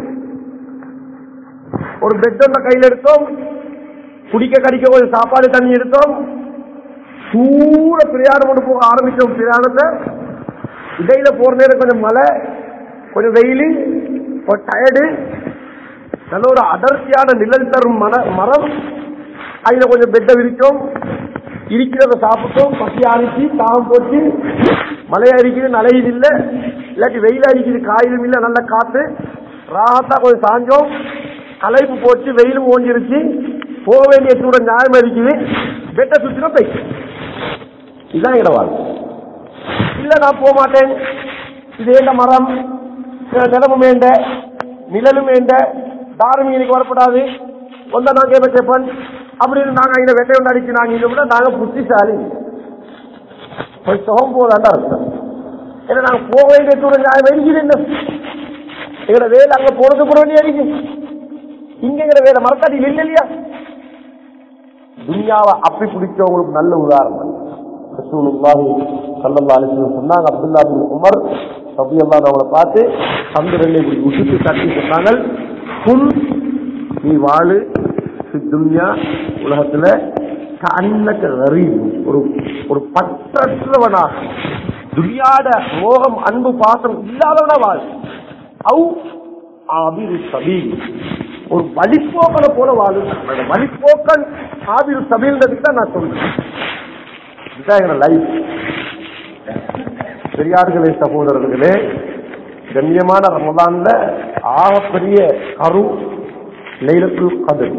ஒரு பெட் ஒன்றை கையில் எடுத்தோம் குடிக்க கடிக்க கொஞ்சம் சாப்பாடு தண்ணி எடுத்தோம் தூர பிரயாணம் கொண்டு போக ஆரம்பிச்சோம் பிரயாணத்தை இடையில போற நேரம் கொஞ்சம் மழை கொஞ்சம் வெயில் ஒரு டயர்டு நல்ல ஒரு அடர்த்தியான நிழல் தரும் மன மரம் அதுல கொஞ்சம் பெட்டை விரிச்சோம் இருக்கிறத சாப்பிட்டோம் பசி அரிசி தாகம் போட்டு மழையா இருக்குது நலையுது இல்ல இல்லாட்டி வெயில் அடிக்குது காயிலும் இல்ல நல்ல காத்து ராகத்தா கொஞ்சம் சாஞ்சோம் களைப்பு போச்சு வெயிலும் ஓஞ்சிருச்சு போக வேண்டிய தூரம் நியாயமா இருக்குது பெட்டை சுத்தினா போய் இதுதான் எங்க வாழ்க்கை இல்ல நான் போக மாட்டேன் இது ஏண்ட மரம் அஹ் நிலமும் வேண்ட நிழலும் வேண்ட தாரும் எனக்கு வரப்படாது ஒன்றை நான் கேட்ப கேட்பேன் அப்படின்னு நாங்க இந்த வெட்டை ஒன்று அடிச்சு நாங்க இதை விட நாங்க புத்திசாலி போய் சுகம் போதாண்டா அர்த்தம் ஏன்னா நாங்க போக வேண்டிய தூரம் நியாயம் இருக்குது என்ன எங்களோட வேலை அங்க போறது கூட வேண்டிய இருக்கு இங்க எங்கிற வேலை மரத்தாடி இல்லை இல்லையா துன்யாவை அப்பி பிடிச்சவங்களுக்கு நல்ல உதாரணம் ரசூலுல்லாஹி ஸல்லல்லாஹு அலைஹி வஸல்லம் சொன்னாங்க அப்துல்லா பின் உமர் ரலியல்லாஹு அவங்களை பார்த்து சந்திரனை இப்படி உசுத்து தட்டி சொன்னாங்க குல் நீ வாழு ஃபி துன்யா உலகத்துல கண்ணக்க கரீப் ஒரு ஒரு பற்றற்றவனா துன்யாட மோகம் அன்பு பாசம் இல்லாதவனா வாழ் அவு ஆபிரு சபீல் ஒரு வழிப்போக்கனை போல வாழு வழிப்போக்கன் ஆபிரு சபீல்ன்றதுக்கு தான் நான் சொல்றேன் இதுதான் எங்க லைஃப் பெரியார்களே சகோதரர்களே கண்ணியமான ரமதான்ல ஆகப்பெரிய கரு லைலத்துல் கதிர்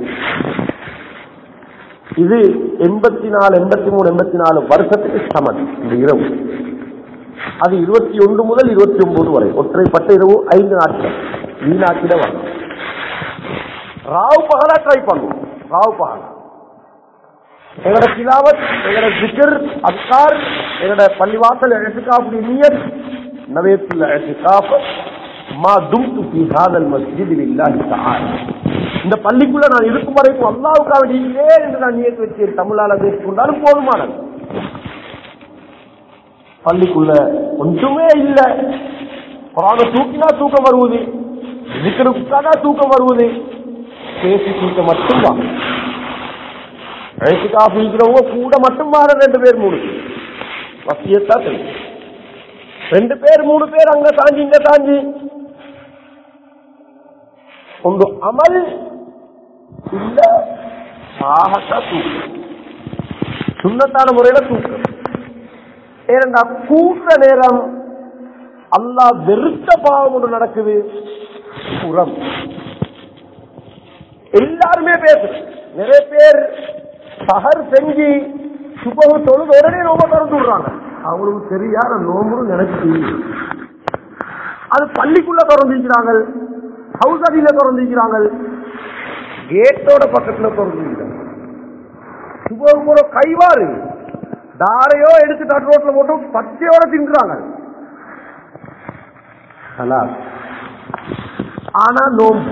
இது எண்பத்தி நாலு எண்பத்தி மூணு எண்பத்தி நாலு வருஷத்துக்கு சமன் இந்த இரவு அது இருபத்தி ஒன்று முதல் இருபத்தி ஒன்பது வரை ஒற்றைப்பட்ட இரவு ஐந்து நாட்கள் வீணாக்கிட வரும் ராவ் பகலா ட்ரை பண்ணுவோம் ராவ் பகலா எங்களோட திலாவத் எங்களோட ஜிக்கர் அப்கார் எங்களோட பள்ளிவாசல் எழத்துக்காப்புடைய நியத் நவேத்துல எழத்துக்காப் மா தும்து ஃபி ஹாதல் மஸ்ஜித் லில்லாஹி தஆலா இந்த பள்ளிக்குள்ள நான் இருக்கும் வரைக்கும் அல்லாஹ்வுக்காக நீங்களே என்று நான் நியத் வச்சு தமிழால பேசிக்கொண்டாலும் போதுமானது பள்ளிக்குள்ள ஒன்றுமே இல்ல குரான தூக்கினா தூக்கம் வருவது விக்கிருக்கானா தூக்கம் வருவது பேசி தூக்க மட்டும் வா வயசு காஃபி இருக்கிறவங்க கூட மட்டும் வார ரெண்டு பேர் மூணு பேர் வசியத்தா தெரியும் ரெண்டு பேர் மூணு பேர் அங்க தாண்டி இங்க தாண்டி ಒಂದು ಅಮಲ್ ಇಲ್ಲ ಸಾಹಸ ತೂಕ சுண்ணத்தான முறையில தூக்கம் ஏனென்றா கூட்ட நேரம் அல்லாஹ் வெறுத்த பாவம் ஒன்று நடக்குது புறம் எல்லாருமே பேசுறது நிறைய பேர் சஹர் செஞ்சு சுபகு தொழுது உடனே நோம்ப திறந்து விடுறாங்க அவங்களுக்கு தெரியாத நோம்புன்னு நினைச்சு அது பள்ளிக்குள்ள திறந்திருக்கிறாங்க ஹவுஸ் அடியில திறந்திருக்கிறாங்க கேட்டோட பக்கத்துல திறந்திருக்கிறாங்க சுபகு போல கைவாறு தாரையோ எடுத்து தட்டு ரோட்ல போட்டு பச்சையோட தின்றாங்க ஹலால் ஆனா நோம்பு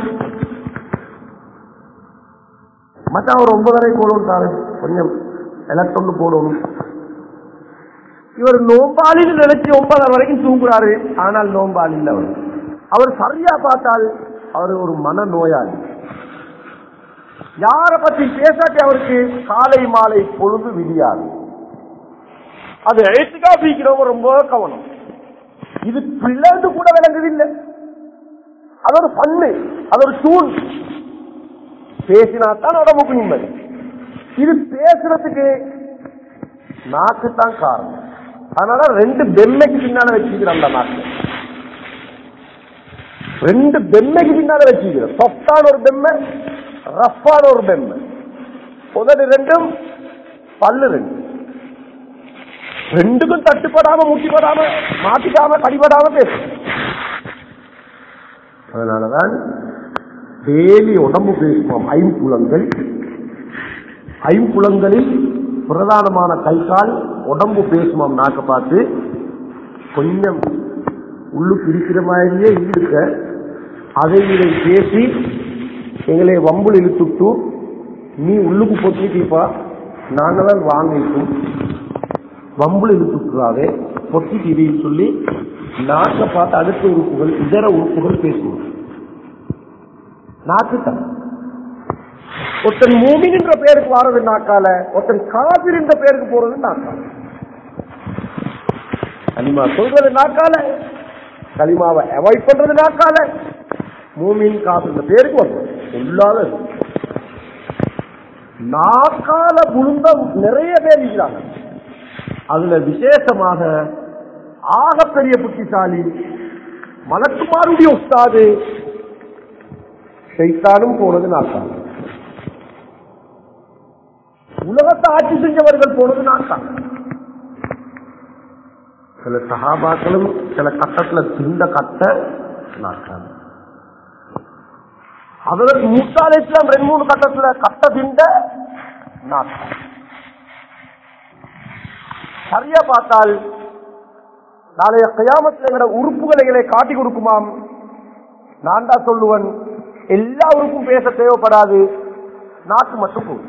மச்சான் ஒரு ஒன்பதரை போடணும் தாரு கொஞ்சம் எலக்ட்ரான் போடணும் இவர் நோம்பாளின்னு நினைச்சு ஒன்பதரை வரைக்கும் தூங்குறாரு ஆனால் நோம்பாளி இல்லை அவர் அவர் சரியா பார்த்தால் அவர் ஒரு மன நோயாளி யார பத்தி பேசாட்டி அவருக்கு காலை மாலை பொழுது விடியாது அது எழுத்துக்கா பிடிக்கிறவங்க ரொம்ப கவனம் இது பிள்ளைந்து கூட விளங்குது இல்லை அது ஒரு பண்ணு அது ஒரு தூண் பேசினாத்தான் உடம்புக்கு நிம்மதி இது பேசுறதுக்கு நாக்கு தான் காரணம் அதனால ரெண்டு பெம்மைக்கு பின்னால வச்சுக்கிறோம் அந்த நாக்கு ரெண்டு பெம்மைக்கு பின்னால வச்சுக்கிறோம் சொஃப்டான ஒரு பெம்மை ரஃப்பான ஒரு பெம்மை உதடு ரெண்டும் பல்லு ரெண்டு ரெண்டுக்கும் தட்டுப்படாம முட்டிப்படாம மாட்டிக்காம கடிபடாம பேசும் அதனாலதான் டெய்லி உடம்பு பேசுவோம் ஐம்புலங்கள் ஐம்புலங்களில் பிரதானமான கை கால் உடம்பு பேசுவோம் நாக்க பார்த்து கொஞ்சம் உள்ளுக்கு இருக்கிற மாதிரியே இருக்க அதை இதை பேசி எங்களை வம்புல இழுத்துட்டு நீ உள்ளுக்கு பொத்திட்டீப்பா நாங்க தான் வாங்கிட்டோம் வம்புல இழுத்துட்டுறாவே பொத்திட்டீன்னு சொல்லி நாக்க பார்த்து அடுத்த உறுப்புகள் இதர உறுப்புகள் பேசுவோம் நாக்குத்தான் ஒருத்தன் மூமின் என்ற பேருக்கு வாரது நாக்கால ஒருத்தன் காபிர் என்ற பேருக்கு போறது நாக்கால கலிமா சொல்றது நாக்கால கலிமாவை அவாய்ட் பண்றது நாக்கால மூமின் காபிர் என்ற பேருக்கு வரும் இல்லாத நாக்கால புழுந்த நிறைய பேர் இருக்கிறாங்க அதுல விசேஷமாக ஆகப்பெரிய புத்திசாலி மலக்குமாருடைய உஸ்தாது சைத்தானும் போனது நாக்கால் உலகத்தை ஆட்சி செஞ்சவர்கள் போனது நாக்கால் சில சகாபாக்களும் சில கட்டத்துல திண்ட கட்ட நாக்கால் அதற்கு மூத்தாலே இஸ்லாம் ரெண்டு மூணு கட்டத்துல கட்ட திண்ட நாக்கால் சரியா பார்த்தால் நாளைய கயாமத்தில் எங்கட உறுப்புகளை காட்டி கொடுக்குமாம் நான் தான் சொல்லுவன் எல்லா உறுப்பும் பேச தேவைப்படாது நாக்கு மட்டும் போதும்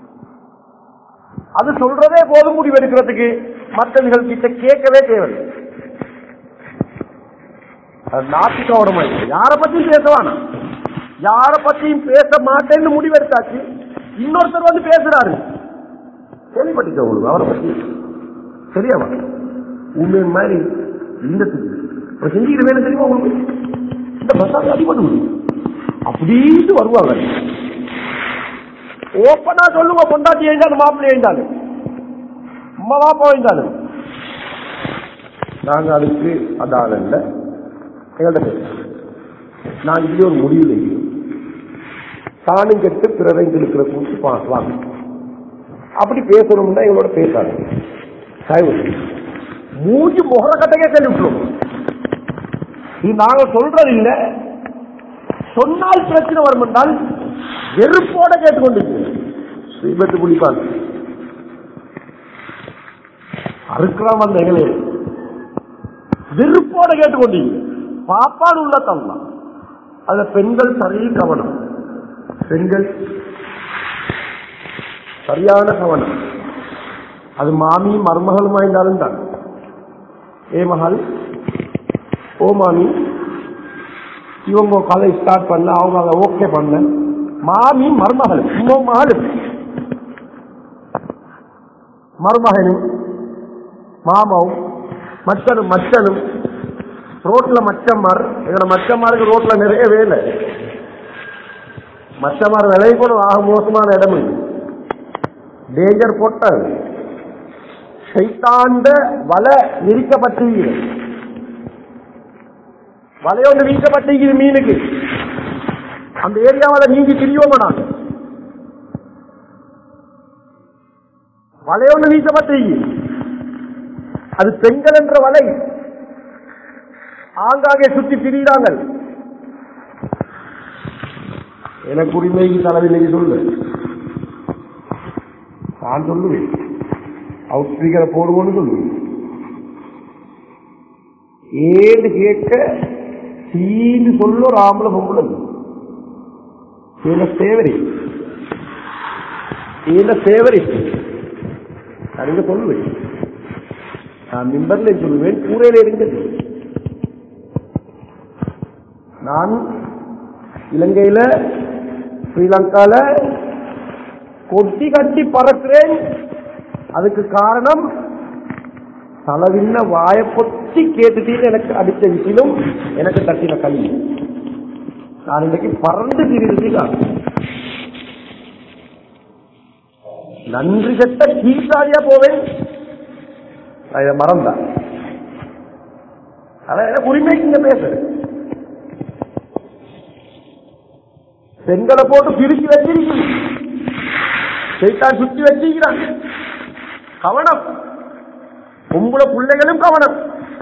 அது சொல்றதே போதும் முடிவெடுக்கிறதுக்கு மற்றவர்கள் கிட்ட கேட்கவே தேவையில்லை அது நாக்கு கவனமா இருக்கு யாரை பத்தியும் பேசவானா யாரை பத்தியும் பேச மாட்டேன்னு முடிவெடுத்தாச்சு இன்னொருத்தர் வந்து பேசுறாரு கேள்விப்பட்டிருக்க உங்களுக்கு அவரை பத்தி சரியாவா உண்மை மாதிரி இந்த செஞ்சுக்கிற வேலை தெரியுமா உங்களுக்கு இந்த மசாலா அடிபட்டு விடும் அப்படின்னு வருவாங்க ஓப்பனா சொல்லுங்க பொண்டாட்டி எழுந்தாலும் மாப்பிள்ளை எழுந்தாலும் அம்மா பாப்பா எழுந்தாலும் நாங்க அதுக்கு அதால இல்ல எங்கள்கிட்ட பேச நான் இதுல ஒரு முடிவு செய்கிறோம் தானும் கெட்டு பிறரையும் கெடுக்கிற கூட்டு வாங்க அப்படி பேசணும்னா எங்களோட பேசாது தயவு செய்து. மூஞ்சி முகர கட்டையே சொல்லி விட்டுருவோம் இது நாங்க சொல்றது இல்ல சொன்னால் பிரச்சனை வரும் என்றால் வெறுப்போட கேட்டுக்கொண்டிருக்கிறேன் ஸ்ரீபத்து குளிப்பான் அறுக்கலாம் அந்த எங்களே வெறுப்போட கேட்டுக்கொண்டிருக்கிறேன் பாப்பான் உள்ள தள்ளலாம் அதுல பெண்கள் சரி கவனம் பெண்கள் சரியான கவனம் அது மாமியும் மருமகளுமா இருந்தாலும் தான் ஏ மகள் ஓ மாமி இவங்க கதை ஸ்டார்ட் பண்ண அவங்க அதை ஓகே பண்ண மாமி மருமகள் இன்னும் மகள் மருமகனும் மாமாவும் மச்சனும் மச்சனும் ரோட்ல மச்சம்மார் எங்களோட மச்சம்மாருக்கு ரோட்ல நிறைய வேலை மச்சமார் விலை கூட ஆக மோசமான இடம் இது டேஞ்சர் பொட்டல் சைத்தாண்ட வலை விரிக்கப்பட்டிருக்கிறது வலையொன்று வீக்கப்பட்டிருக்கிறது மீனுக்கு அந்த ஏரியாவில் நீங்கி திரியோம நாங்க வலையொன்று வீசப்பட்டிருக்கிறது அது பெண்கள் என்ற வலை ஆங்காங்கே சுற்றி திரிகிறாங்க எனக்கு உரிமைக்கு தலைவில்லைக்கு சொல்லு நான் சொல்லுவேன் அவுட் ஸ்பீக்கரை போடுவோன்னு சொல்லுவேன் ஏன்னு கேட்க சீன்னு சொல்ல ஒரு ஆம்பளை பொம்பளை என்ன சேவரி என்ன சேவரி நான் இங்க சொல்லுவேன் நான் மிம்பர்ல சொல்லுவேன் கூரையில இருந்தது நான் இலங்கையில ஸ்ரீலங்கால கொட்டி கட்டி பறக்கிறேன் அதுக்கு காரணம் தலவின்ன வாய பொத்தி கேட்டுட்டீன்னு எனக்கு அடிச்ச விஷயம் எனக்கு தட்டின கை நான் இன்னைக்கு பறந்து திரிந்துதான் நன்றி கெட்ட கீழ்சாரியா போவேன் நான் இதை மறந்தேன் அதான் எனக்கு உரிமைக்கு இங்க பேசுறேன் பெண்களை போட்டு பிரிச்சு வச்சிருக்கீங்க சைத்தான் சுத்தி வச்சிருக்கிறான் கவனம் பொம்பளை பிள்ளைகளும் கவனம்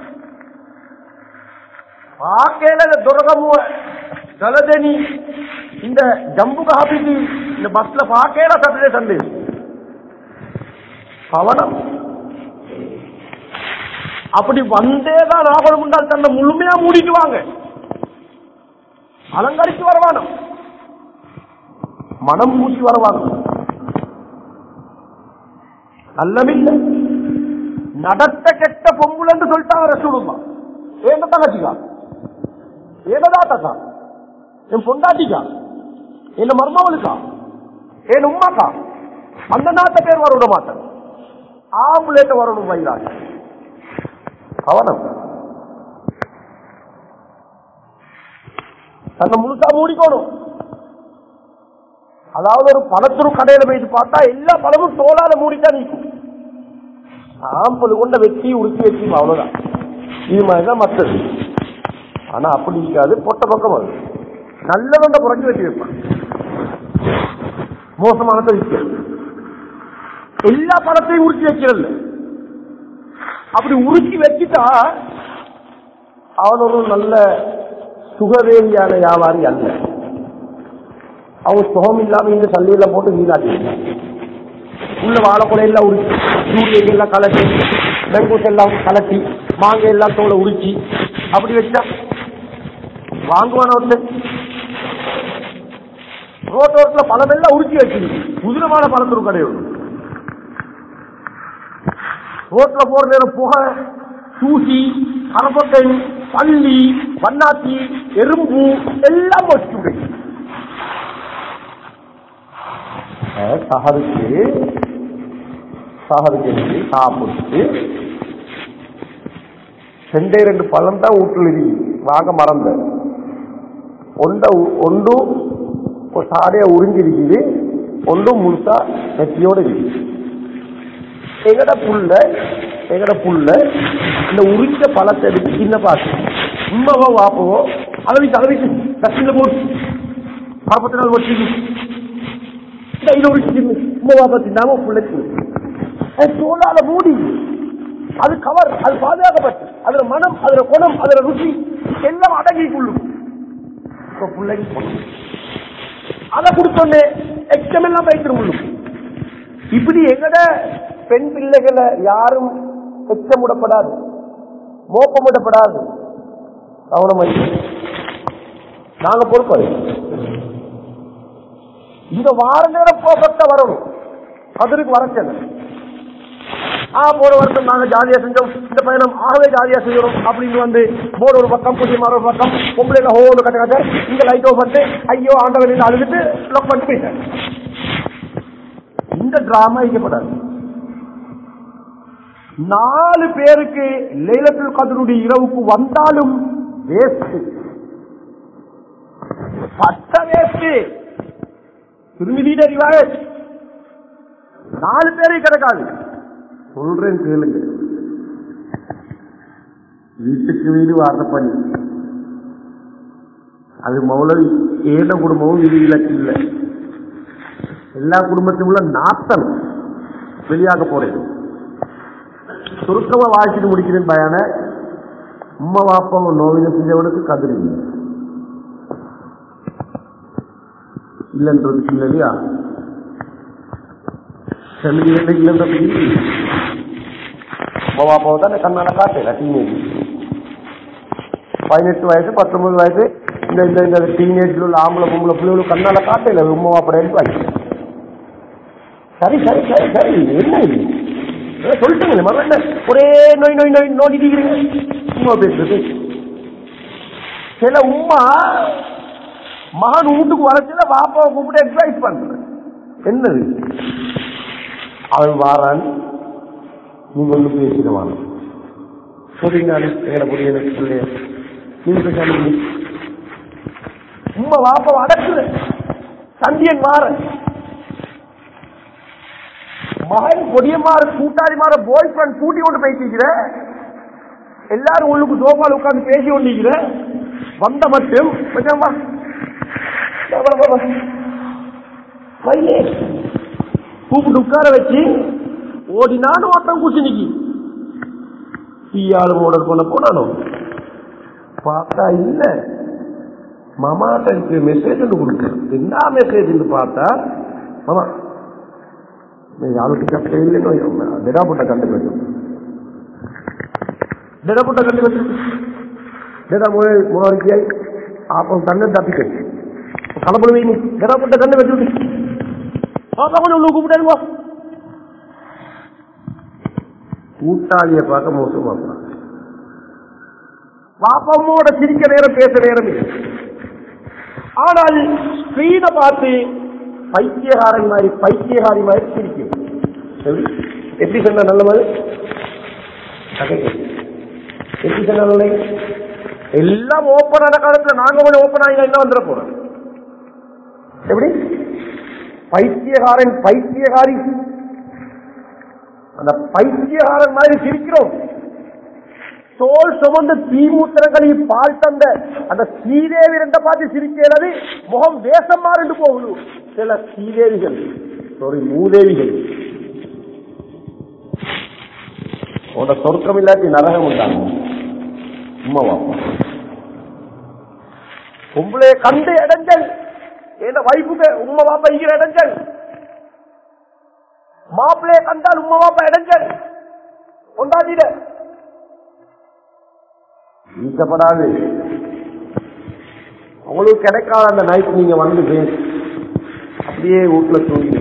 பாக்கையில துரகமுவ ஜலதனி இந்த ஜம்பு காபிக்கு இந்த பஸ்ல பாக்கையில சட்டே சண்டே கவனம் அப்படி வந்தேதான் ஆகணும் என்றால் தன்னை முழுமையா மூடிட்டு வாங்க அலங்கரிச்சு வரவானம் மனம் பூசி வரவாங்க நல்லமில்லை நடத்த கெட்ட பொங்குல் என்று சொல்லிட்டாங்க ரசூலுமா ஏன் தங்கச்சிக்கா ஏனதாத்தக்கா என் பொண்டாட்டிக்கா என்ன மர்மவளுக்கா என் உமாக்கா அந்த நாட்ட பேர் வர விட மாட்டேன் ஆம்புலேட்ட வரணும் வைராங்க கவனம் தன்னை முழுசா மூடிக்கணும் அதாவது ஒரு பழத்துரு கடையில போயிட்டு பார்த்தா எல்லா பழமும் தோலால மூடித்தான் நிற்கும் ஆம்பல் கொண்ட வெட்டி உருக்கி வச்சு அவ்வளவுதான் இது மாதிரிதான் மத்தது ஆனா அப்படி இருக்காது பொட்ட பக்கம் அது நல்லவங்க புரட்சி வச்சு வைப்பான் மோசமானதை விற்க எல்லா பழத்தையும் உருக்கி வைக்கிறது அப்படி உருக்கி வச்சுட்டா அவன் ஒரு நல்ல சுகவேலியான வியாபாரி அல்ல அவன் சுகம் இல்லாம இந்த சல்லியில போட்டு வீணாக்கி உள்ள வாழைக்குலை எல்லாம் உரிச்சு சூரியன் எல்லாம் கலட்டி பெங்கூஸ் எல்லாம் கலட்டி மாங்க எல்லாம் தோலை உரிச்சு அப்படி வச்சா வாங்குவான ஒருத்தன் ரோட்டோரத்துல பழமெல்லாம் உரிச்சு வச்சிருக்கு உதிரமான பழத்தூர் கடை ஒன்று ரோட்ல போற நேரம் புகை தூசி கரப்பட்டை பள்ளி வண்ணாத்தி எறும்பு எல்லாம் வச்சு சஹருக்கு சஹருக்கு சாப்பிட்டு ரெண்டே ரெண்டு பழம் தான் வீட்டில் இருக்கு வாங்க மறந்த ஒண்ட ஒன்று சாடையா உறிஞ்சிருக்குது ஒன்றும் முழுசா நெத்தியோட இருக்கு எங்கட புள்ள எங்கட புள்ள இந்த உரிச்ச பழத்தை எடுத்து சின்ன பாத்து உண்மைவோ வாப்பவோ அளவிச்சு அளவிச்சு கஷ்டில போட்டு நாற்பத்தி நாலு வருஷம் இது ஒரு சின்ன உண்மை வாப்பா தின்னாம பிள்ளைக்கு அது தோலால மூடி அது கவர் அது பாதுகாக்கப்பட்டு அதுல மனம் அதுல குணம் அதுல ருசி எல்லாம் அடங்கி கொள்ளும் இப்ப பிள்ளைக்கு போகணும் அதை கொடுத்தோன்னே எக்ஸம் எல்லாம் வைத்திரு கொள்ளும் இப்படி எங்கட பெண் பிள்ளைகளை யாரும் எச்சமிடப்படாது மோப்பமிடப்படாது கவனம் நாங்க பொறுப்பது இந்த வார நேரம் போகத்த வரணும் அதற்கு வரச்சல ஆ போன வருஷம் நாங்க ஜாலியா செஞ்சோம் இந்த பயணம் ஆகவே ஜாலியா செய்யறோம் அப்படின்னு வந்து போர்டு ஒரு பக்கம் புதிய ஒரு பக்கம் பொம்பளைல ஹோடு கட்ட கட்ட இங்க லைட் ஆஃப் பண்ணிட்டு ஐயோ ஆண்டவன் அழுதுட்டு லாக் பண்ணிட்டு போயிட்டாங்க இந்த டிராமா வைக்கப்படாது நாலு பேருக்கு லைலத்துல் கதருடைய இரவுக்கு வந்தாலும் வேஸ்ட் பட்ட வேஸ்ட் திருமிதியிட ரிவாயத் நாலு பேரை கிடக்காது சொல்றேன் கேளுங்க வீட்டுக்கு வீடு வாசப்பணி அது மௌலவி ஏத குடும்பமும் விதி விலக்கு இல்லை எல்லா குடும்பத்திலும் உள்ள நாத்தம் வெளியாக போறேன் சுருக்கமா வாழ்க்கைக்கு முடிக்கிறேன் பயான உம்மா வாப்பா நோவின செஞ்சவனுக்கு கதிரி இல்லைன்றதுக்கு இல்லை இல்லையா செல்வியில இல்லைன்றதுக்கு இல்லை. உம்மா வாப்பாவை தான் கண்ணால காட்டல டீனேஜ் பதினெட்டு வயசு பத்தொன்பது வயசு இந்த இந்த இந்த டீனேஜ்ல உள்ள ஆம்பளை பொம்பளை பிள்ளைகளும் கண்ணால காட்டல உம்மா வாப்பா எடுத்து சரி சரி சரி சரி என்ன இது ஏதோ சொல்லிட்டீங்களே மரம் என்ன ஒரே நோய் நோய் நோய் நோண்டிக்கிறீங்க சும்மா பேசுறது சில உம்மா மகன் வீட்டுக்கு வரச்சுல பாப்பாவை கூப்பிட்டு அட்வைஸ் பண்ற என்னது அவன் வாரான் நீங்க ஒண்ணு பேசிடுவான் சரிங்க எங்கட புரிய எனக்கு சொல்லு நீங்க பேசாம உம்மா பாப்பாவை அடக்குற சந்தியன் வாரன் மகன் கொடியமாறு கூட்டாளிமார பாய் ஃப்ரெண்ட் கூட்டி கொண்டு பேசிக்கிற எல்லாரும் உள்ளுக்கு சோபால உட்கார்ந்து பேசி கொண்டிருக்கிற வந்த மட்டும் கொஞ்சம் வா. வா, வா, வா, வா. வையே. கூப்பிட்டு உட்கார வச்சு ஓடினாலும் ஒருத்தன் குசினிக்கு தீயாளு ஓடர் பண்ண போனானோ பார்த்தா இல்ல மாமாட்ட எனக்கு மெசேஜ் ஒன்று கொடுக்க என்ன மெசேஜ் பார்த்தா மாமா ಯಾವತ್ತು ಇಲ್ಲೇನೋ ದಿಡಪುಟ್ಟ ಕಂಡುಬೇಕು ದಿಡಪುಟ್ಟ ಕಂಡುಬೇಕು ದಿಡ ಮೂವರಿಕೆಯಾಗಿ ಆಪ ತನ್ನ ತಪ್ಪಿಕೆ ಕಲಪಡುವೀನಿ ದಿಡಪುಟ್ಟ ಕಂಡು ಬೆಟ್ಟು பாப்பாங்க உள்ள கூப்பிட்டாருங்க கூட்டாளிய பார்க்க மோசமா போறாங்க பாப்பம்மோட சிரிக்க நேரம் பேச நேரம் இல்லை ஆனால் ஸ்கிரீனை பார்த்து பைத்தியகாரன் மாதிரி பைத்தியகாரி மாதிரி சிரிக்கும் எப்படி எப்படி சொன்ன நல்ல மாதிரி எப்படி சொன்ன நல்ல எல்லாம் ஓப்பன் ஆன காலத்துல நாங்க கொஞ்சம் ஓப்பன் ஆகி என்ன வந்துட போறோம் எப்படி பைத்தியகாரன் பைத்தியகாரி அந்த பைத்தியகாரன் மாதிரி சிரிக்கிறோம் தோல் சுமந்த தீமூத்திரங்களை பால் தந்த அந்த ஸ்ரீதேவி ரெண்ட பார்த்து சிரிக்கிறது முகம் வேஷம் மாறிண்டு போகுது சில ஸ்ரீதேவிகள் சாரி மூதேவிகள் உன்னோட சொர்க்கம் இல்லாட்டி நரகம் உண்டாங்க உண்மை வாப்பா உங்களைய கண்டு இடைஞ்சல் என்ன வைப்புக்கு உண்மை வாப்பா இங்கிற இடைஞ்சல் மாப்பிள்ளைய கண்டால் உண்மை வாப்பா இடைஞ்சல் கொண்டாடிட ஈட்டப்படாது உங்களுக்கு கிடைக்காத அந்த நைட் நீங்க வந்து பேசு அப்படியே வீட்டுல தூங்கி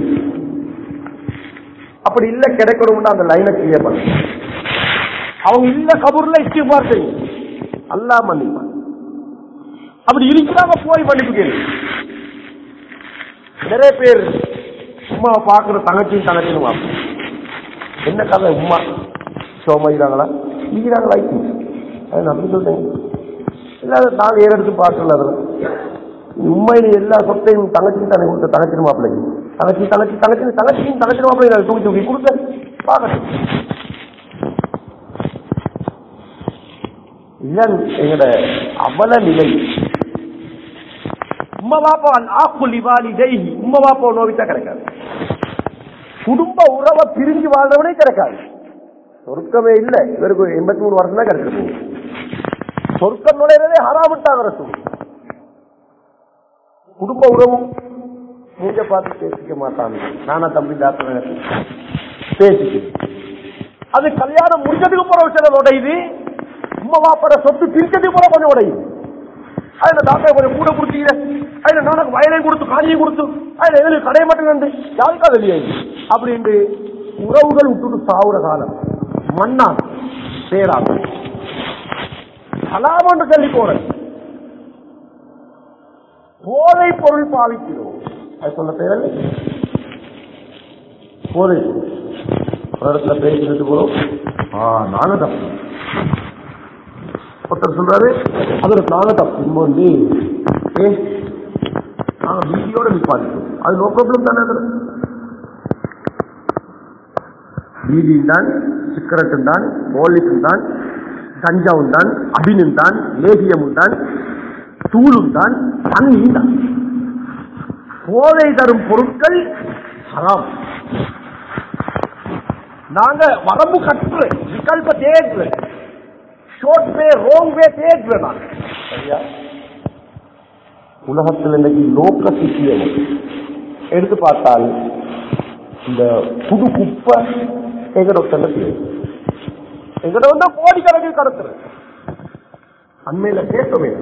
அப்படி இல்ல கிடைக்கணும்னு அந்த லைனை கிளியர் பண்ண அவங்க இல்ல கபூர்ல இஸ்திஃபார் செய்யும் அல்லா மன்னிப்பான் அப்படி இருக்கிறாங்க போய் மன்னிப்பு கேளு நிறைய பேர் உமா பாக்குற தங்கச்சியும் தங்கச்சியும் பார்ப்போம் என்ன கதை உமா சோமாயிறாங்களா இருக்கிறாங்களா அது நான் அப்படி சொல்றேன் இல்லாத நாங்க ஏற எடுத்து பார்க்கல அதில் உண்மையில எல்லா சொத்தையும் தங்கச்சி தானே கொடுத்த தங்கச்சி மாப்பிள்ளைக்கு தங்கச்சி தங்கச்சி தங்கச்சி தங்கச்சியும் தங்கச்சி மாப்பிள்ளை தூக்கி தூக்கி கொடுத்த பார்க்கட்டும் இதுதான் எங்கட அவல நிலை உம்ம பாப்பா ஆக்குல் இவாலி ஜெய்ஹி உம்ம பாப்பா நோவிச்சா கிடைக்காது குடும்ப உறவை பிரிஞ்சு வாழ்றவனே கிடைக்காது சொர்க்கமே இல்ல இவருக்கு எண்பத்தி மூணு வருஷம் தான் கிடைச்சிருக்கு சொர்க்கம் நுழைறதே ஹராமட்டாகிற சூழல் குடும்ப உறவும் மூஞ்ச பார்த்து பேசிக்க மாட்டாங்க நானா தம்பி டாக்டர் பேசிக்க அது கல்யாணம் முடிஞ்சதுக்கு போற விஷயம் உடையுது உம்மா வாப்பட சொத்து பிரிச்சதுக்கு போற கொஞ்சம் உடையுது அதுல டாக்டர் கொஞ்சம் கூட கொடுத்தீங்க அதுல நானும் வயலையும் கொடுத்து காணியும் கொடுத்து அதுல எதில் கடைய மட்டும் நண்டு யாருக்கா வெளியாகி அப்படின்ட்டு உறவுகள் விட்டுட்டு சாவுற காலம் மண்ணா பேராக கலாமன்று சொல்லி போறது போதை பொருள் பாவிக்கிறோம் அது சொல்ல தேவையில்லை போதை பொருள் ஒரு இடத்துல பேசிட்டு போறோம் ஆ நானும் தப்பு ஒருத்தர் சொல்றாரு அது ஒரு நானும் தப்பு இன்னும் வந்து ஏ நாங்க வீதியோட நிப்பாட்டிட்டோம் அது நோ ப்ராப்ளம் தானே அதுல பீடியும் தான் சிக்கரட்டும் தான் போலிக்கும் தான் கஞ்சாவும் தான் அபினும் தான் லேகியமும் தான் தூளும் தான் தண்ணியும் தான் போதை தரும் பொருட்கள் ஹராம் நாங்க வரம்பு கட்டுற விகல்ப தேடுற ஷோர்ட் வே ரோங் வே தேடுற நான் சரியா உலகத்தில் இன்னைக்கு லோக்க சிக்கியம் எடுத்து பார்த்தால் இந்த புது குப்பை எங்கட ஒருத்தங்க எங்கட வந்து கோடிக்கணக்கில் கடத்துறது அண்மையில கேட்டோமே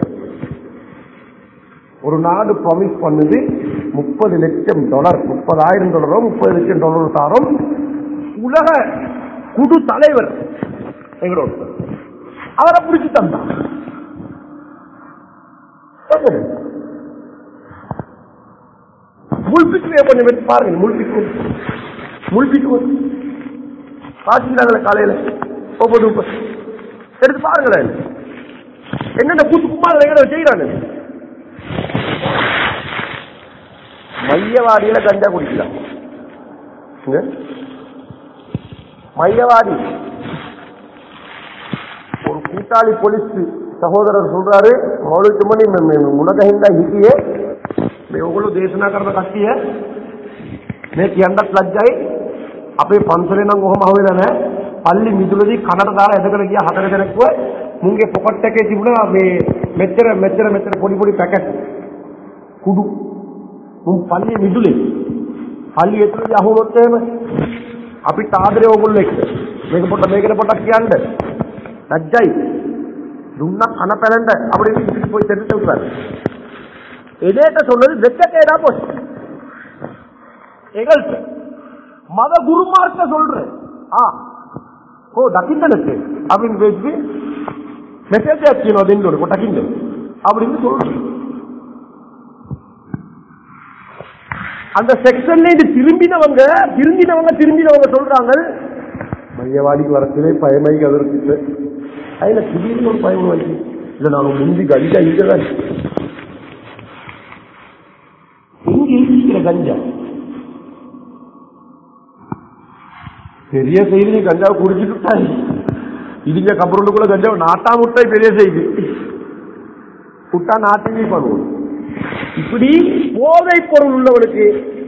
ஒரு நாடு ப்ராமிஸ் பண்ணுது முப்பது லட்சம் டாலர் முப்பதாயிரம் டாலரோ முப்பது லட்சம் டாலர் தாரும் உலக குடு தலைவர் எங்களோட ஒருத்தர். அவரை பிடிச்சு தந்தான் முள்பிக்கு கொஞ்சம் வச்சு பாருங்க முள்பிக்கு முள்பிக்கு காசிக்கிறாங்களே காலையில ஒவ்வொரு முப்பது எடுத்து பாருங்களேன் என்னென்ன கூத்து கும்மாள் எங்கட செய்யறானு மையவாடியில கஞ்சா குடிக்கலாம் இங்க. மையவாடி ஒரு கூட்டாளி போலீஸ் ಸಹೋದರರು சொல்றாரு ಮೌಳಿಕ ಮನಿ ಮುನಗಹಿಂದ ಹೀಗೆ මේගොල්ලෝ දේශනා කරන කට්ටිය මේ කියන්නත් ලැජ්ජයි අපේ පන්සලේ නම් ඔහොම අහුවෙලා නැහැ පල්ලි මිදුලදී කනට දාලා ඇදගෙන ගියා හතර දෙනෙක්ව මුන්ගේ පොකට් එකේ තිබුණා මේ මෙච්චර මෙච්චර මෙච්චර පොඩි පොඩි පැකට් කුඩු මුන් පල්ලි මිදුලේ පල්ලි ඇතුලේ අහුනොත් එහෙම අපිට ආදරේ ඕගොල්ලෝ එක්ක මේක පොඩ්ඩක් මේකට පොඩ්ඩක් කියන්න ලැජ්ජයි දුන්නා කන පැලෙන්ද அப்படின்னு வீட்டுக்கு போய் தெரிஞ்சு விட்டாரு எதேட்ட சொன்னது வெக்கத்தேடா போச்சு எங்கள்கிட்ட மத குருமார்க்க சொல்றேன் ஆ ஓ டக்கிண்டனுக்கு அப்படின்னு பேசி மெசேஜ் ஆச்சுனோ தின்னு டக்கிண்டு அப்படின்னு சொல்றேன் அந்த செக்ஷன்ல இது திரும்பினவங்க திரும்பினவங்க திரும்பினவங்க சொல்றாங்க மையவாடிக்கு வரத்திலே பயமைக்கு அதற்கு அதுல திடீர்னு ஒரு பயம் வந்து இல்ல நாங்க முந்தி கஞ்சா இங்கதான் இங்க இருக்கிற கஞ்சா பெரிய செய்தி நீ கஞ்சாவை குடிச்சுட்டு இடிஞ்ச கபருண்டுக்குள்ள கஞ்சாவை நாட்டா முட்டாய் பெரிய செய்தி புட்டா நாட்டிலே பண்ணுவோம் இப்படி போதை பொருள் உள்ளவனுக்கு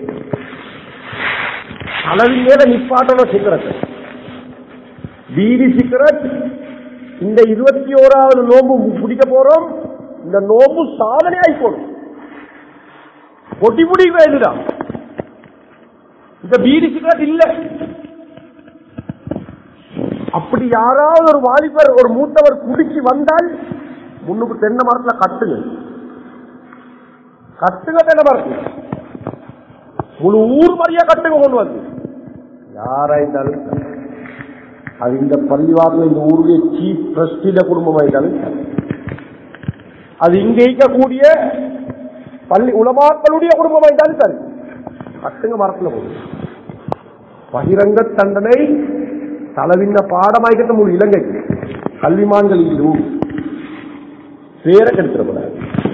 அளவின் மேல நிப்பாட்டணும் சிகரெட் பீடி சிகரெட் இந்த இருபத்தி ஓராவது நோம்பு பிடிக்க போறோம் இந்த நோம்பு சாதனை ஆயிப்போடும் பொட்டி பிடிக்க வேண்டுதான் இந்த பீடி சிகரெட் இல்ல அப்படி யாராவது ஒரு வாலிபர் ஒரு மூத்தவர் குடிச்சு வந்தால் முன்னுக்கு தென்னை மரத்துல கட்டுங்க கட்டுங்க தென்னை மரத்துல முழு ஊர் மாதிரியா கட்டுங்க கொண்டு வந்து யாரா இருந்தாலும் சரி. அது இந்த பள்ளிவாசல் இந்த ஊருடைய சீஃப் ட்ரஸ்டில குடும்பமா இருந்தாலும் சரி. அது இங்க இருக்கக்கூடிய பள்ளி உலமாக்களுடைய குடும்பமா இருந்தாலும் சரி கட்டுங்க மரத்துல போகும் பகிரங்க தண்டனை தலவின்ன பாடமாய்க்கிட்ட முழு இலங்கை கல்விமான்கள் இதுவும் பேரை கெடுத்துடக்கூடாது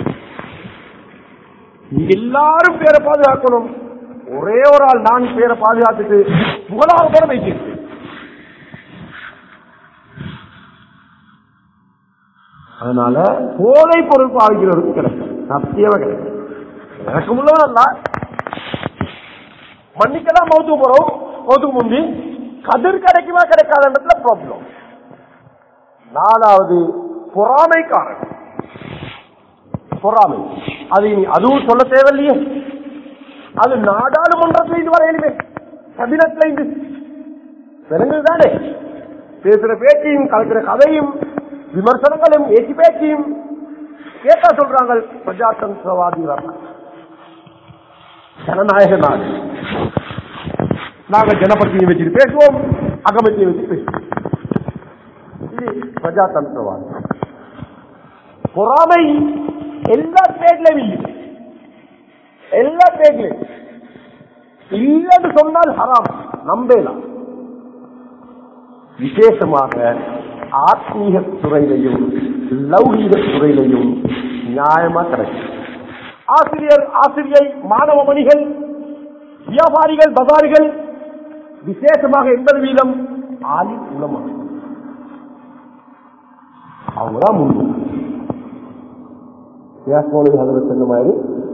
நீங்க எல்லாரும் பேரை பாதுகாக்கணும் ஒரே ஒரு ஆள் நான் பேரை பாதுகாத்துட்டு புகழாக கூட வைக்கிறது அதனால போதை பொருள் பாவிக்கிறவருக்கு கிடைக்கும் சத்தியமா கிடைக்கும் எனக்கு முள்ளவன் மன்னிக்கலாம் மௌத்துக்கு போறோம் மௌத்துக்கு முந்தி கதிர் கிடைக்குமா கிடைக்காதன்றதுல ப்ராப்ளம் நாலாவது பொறாமைக்காரன் பொறாமை அது இனி- அதுவும் சொல்ல தேவையில்லையே அது நாடாளுமன்றத்தில் இது வரையிலுமே கபினத்துல இது விலங்குதானே பேசுற பேச்சையும் கலக்கிற கதையும் விமர்சனங்களும் ஏற்றி பேச்சையும் கேட்டா சொல்றாங்க பிரஜாதந்திரவாதி வர்றாங்க ஜனநாயக நாடு நாங்க ஜனபத்தியை வச்சுட்டு பேசுவோம் அகமத்தியை வச்சு பேசுவோம் இது பிரஜாதந்திரவாதம் பொறாமை எல்லா ஸ்டேட்லயும் இல்லை எல்லா ஸ்டேட்லயும் இல்லைன்னு சொன்னால் ஹராம் நம்பலாம் விசேஷமாக ஆத்மீக துறையிலையும் லௌகீக துறையிலையும் நியாயமா கிடைக்கும் ஆசிரியர் ஆசிரியை மாணவ மணிகள் வியாபாரிகள் பசாரிகள் விசேஷமாக எண்பது வீதம் ஆலி உலமா அவங்கதான் முன்பு யாஸ்மோலி ஹதரத் சொன்ன மாதிரி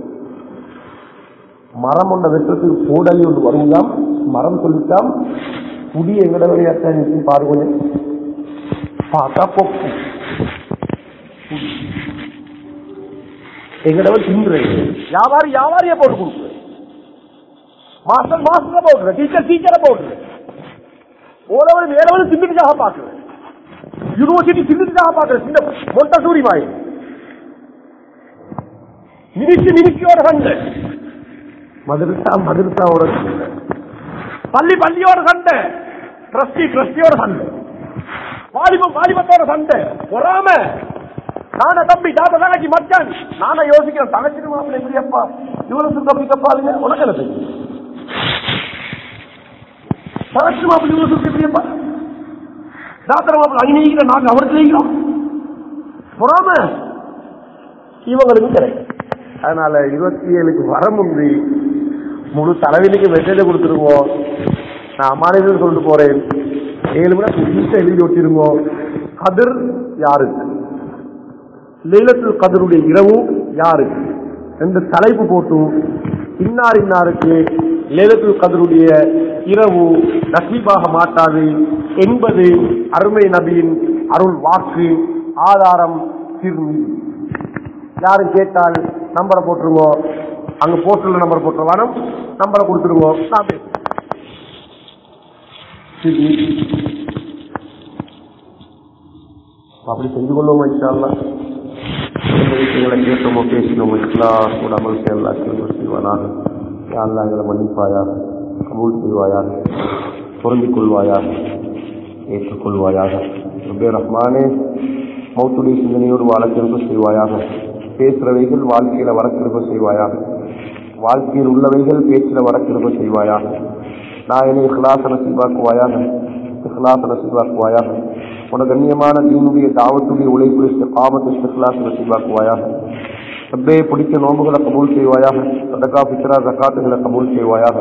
மரம் ஒன்ற வெற்றத்துக்கு கூடலி ஒன்று வருவதாம் மரம் சொல்லிட்டாம் புடி எங்கட வரையாத்தான் பாருங்க பார்த்தா பொக்கு எங்கடவர் தின்றது வியாபாரி வியாபாரியை போட்டு கொடுக்குறது மாஸ்டர் மாஸ்டரை போடுறது டீச்சர் டீச்சரை போடுறது ஓரவள் மேலவள் சிந்திக்காக பார்க்குறது யூனிவர்சிட்டி சிந்திக்காக பார்க்குறது சின்ன மொட்டசூரி மாய் மினிஸ்ட்ரி மினிஸ்ட்ரியோட சண்டை மதுரசா மதுரசாவோட சண்டை பள்ளி பள்ளியோட சண்டை ட்ரஸ்டி ட்ரஸ்டியோட சண்டை வாலிபம் வாலிபத்தோட சண்டை பொறாம நான தம்பி தாத்தா தங்கச்சி மச்சான் நானே யோசிக்கிறேன் தங்கச்சி மாப்பிள்ளை எப்படியப்பா இவருக்கு தம்பி தப்பாதுங்க உனக்கு என்ன தெரியும் தங்கச்சி மாப்பிள்ளை இவருக்கு எப்படியப்பா தாத்தா மாப்பிள்ளை அங்கே நீங்கிற நாங்க அவருக்கு நீங்கிறோம் பொறாம இவங்களுக்கு கிடைக்கும் அதனால இருபத்தி ஏழுக்கு வர முந்தி முழு தலைவலிக்கு மெசேஜ் கொடுத்துருவோம் நான் அம்மாநிலம் சொல்லிட்டு போறேன் ஏழு மணி புதுசா எழுதி வச்சிருங்கோ கதிர் யாருக்கு லைலத்துல் கதருடைய இரவு யாருக்கு ரெண்டு தலைப்பு போட்டு இன்னார் இன்னாருக்கு லைலத்துல் கதருடைய இரவு நசீபாக மாட்டாது என்பது அருமை நபியின் அருள் வாக்கு ஆதாரம் திரும்பி யாரும் கேட்டால் நம்பரை போட்டுருங்க அங்க போஸ்டர்ல நம்பர் போட்டுருவானோ நம்பரை கொடுத்துருங்க நான் பேசுறேன். சரி. அப்படி செஞ்சு கொள்வோமா இன்ஷால்லா விஷயங்களை கேட்டோமோ பேசினோமோ இஸ்லாம் கூட அமல் செய்யலாம் செய்வானாக யாரெல்லாம் எங்களை மன்னிப்பாயாக கபூல் செய்வாயாக பொருந்திக் கொள்வாயாக ஏற்றுக்கொள்வாயாக ரபே ரஹ்மானே மௌத்துடைய சிந்தனையோடு வாழ திரும்ப செய்வாயாக பேசுறவைகள் வாழ்க்கையில வரக்கிருப்ப செய்வாயாக வாழ்க்கையில் உள்ளவைகள் பேச்சில் வரக்கிருப்ப செய்வாயாக நான் என்னை இஹ்லாச நசீபாக்குவாயாக இஹ்லாச நசீபாக்குவாயாக உன கண்ணியமான தீனுடைய தாவத்துடைய உழைப்பு ஆபத்து இஹ்லாச நசீபாக்குவாயாக ரப்பே பிடிச்ச நோம்புகளை கபூல் செய்வாயாக சதகா பித்ரா ஜக்காத்துகளை கபூல் செய்வாயாக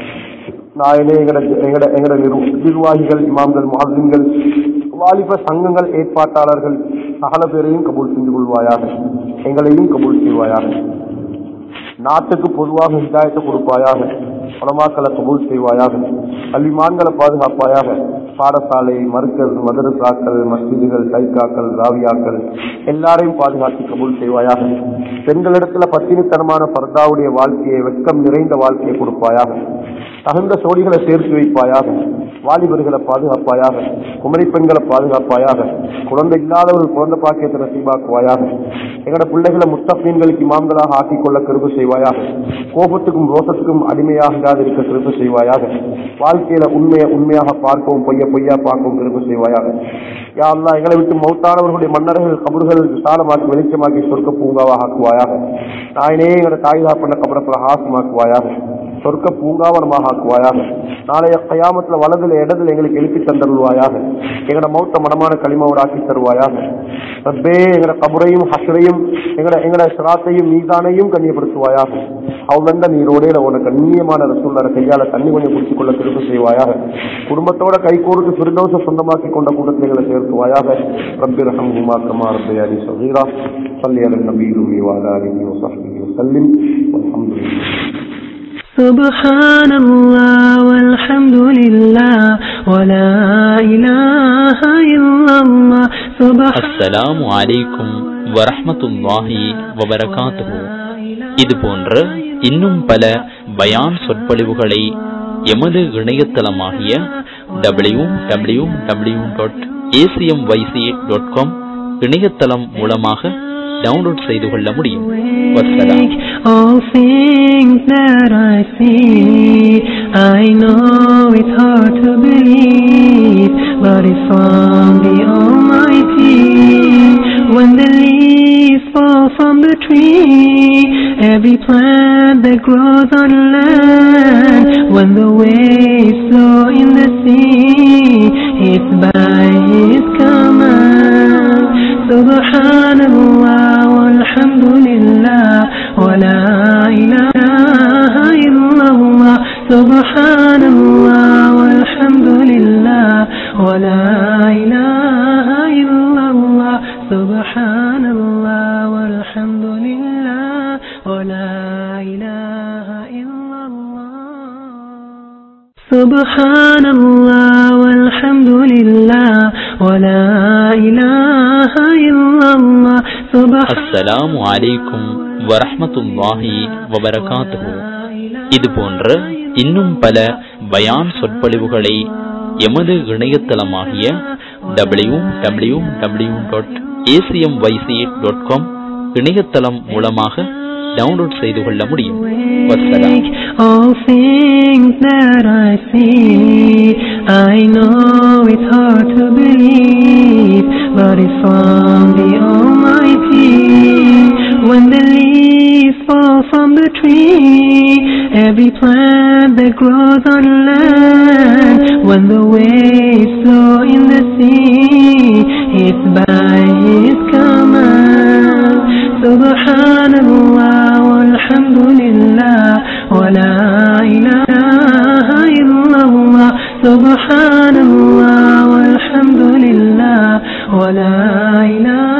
நாயனே எங்கட எங்கட எங்கட நிர்வ- நிர்வாகிகள் இமாம்கள் மாதிரிகள் வாலிப சங்கங்கள் ஏற்பாட்டாளர்கள் சகல பேரையும் கபூல் செஞ்சு கொள்வாயாக எங்களையும் கபூல் செய்வாயாக நாட்டுக்கு பொதுவாக ஹிதாயத்தை கொடுப்பாயாக பணமாக்களை கபூல் செய்வாயாக கல்விமான்களை பாதுகாப்பாயாக பாடசாலை மருக்கல் மதரசாக்கள் மஸ்ஜிதுகள் தைக்காக்கள் ராவியாக்கள் எல்லாரையும் பாதுகாத்து கபூல் செய்வாயாக பெண்களிடத்துல பத்தினித்தனமான பர்தாவுடைய வாழ்க்கையை வெட்கம் நிறைந்த வாழ்க்கையை கொடுப்பாயாக தகுந்த சோடிகளை சேர்த்து வைப்பாயாக வாலிபர்களை பாதுகாப்பாயாக குமரி பெண்களை பாதுகாப்பாயாக குழந்தை இல்லாதவர்கள் குழந்தை பாக்கியத்தை நசீபாக்குவாயாக எங்களோட பிள்ளைகளை முத்தப்பீன்களுக்கு இமாம்களாக ஆக்கிக் கொள்ள கருப்பு செய்வாயாக கோபத்துக்கும் ரோசத்துக்கும் அடிமையாகாது இருக்க கருப்பு செய்வாயாக வாழ்க்கையில உண்மையை உண்மையாக பார்க்கவும் பொய்ய பொய்யா பார்க்கவும் கருப்பு செய்வாயாக யா அல்லாஹ் எங்களை விட்டு மௌத்தானவர்களுடைய மன்னர்கள் கபறுகள் விசாலமாக்கி வெளிச்சமாக்கி சொர்க்க பூங்காவாக ஆக்குவாயாக நாயனே எங்களோட தாய் தாப்பண்ண கபர பிரகாசமாக்குவாயாக சொர்க்க பூங்காவனமாக ஆக்குவாயாக நாளைய கயாமத்துல வலதுல இடத்துல எங்களுக்கு எழுப்பி தந்தருள்வாயாக எங்கட மௌத்த மனமான களிமாவோட ஆக்கி தருவாயாக ரப்பே எங்கட கபரையும் ஹசரையும் எங்கட எங்கட சிராத்தையும் மீதானையும் கண்ணியப்படுத்துவாயாக அவ்வளந்த நீரோடே உன கண்ணியமான ரசூல்லர கையால தண்ணி கொஞ்சம் குடித்துக் கொள்ள திரும்ப செய்வாயாக குடும்பத்தோட கைகோருக்கு பிரிதோஷ சொந்தமாக்கி கொண்ட கூட்டத்தில் எங்களை சேர்த்துவாயாக ரப்பி ரஹம் ஹுமாக்கமா ரப்பி அலி சகீரா صلي على النبي وعلى اله وصحبه وسلم والحمد لله سبحان الله والحمد لله ولا إله إلا الله سبحان அஸ்ஸலாமு அலைக்கும் வரஹ்மத்துல்லாஹி வபரகாத்துஹு இது போன்ற இன்னும் பல பயான் சொற்பொழிவுகளை எமது இணையதளமாகிய W W W dot ACM YC dot com இணையதளம் மூலமாக டவுன்லோட் செய்து கொள்ள முடியும் வஸ்ஸலாம் All things that I see, I know but it's from the Almighty. When the leaves fall from the tree, every plant that grows on land, when the waves flow in the sea, it's by His command. Subhanallah walhamdulillah wa la ilaha illallah. Subhanallah walhamdulillah wa la ilaha illallah. Subhanallah walhamdulillah wa la ilaha illallah. Subhanallah walhamdulillah wa la ilaha illallah. Subhan- அஸ்ஸலாமு அலைக்கும் வரஹ்மத்துல்லாஹி வபரகாத்துஹு இது போன்ற இன்னும் பல பயான் சொற்பொழிவுகளை எமது இணையதளமாகிய W W W dot ACM YC dot com இணையதளம் மூலமாக டவுன்லோட் செய்து கொள்ள முடியும் வஸ்ஸலாம் All things that I see, I know it's hard to believe, but it's from the Almighty. When the leaves fall from the tree, every plant that grows on land, when the waves flow in the sea, it's by His command. Subhanallah walhamdulillah wa la ilaha illallah. Subhanallah walhamdulillah wa la ilaha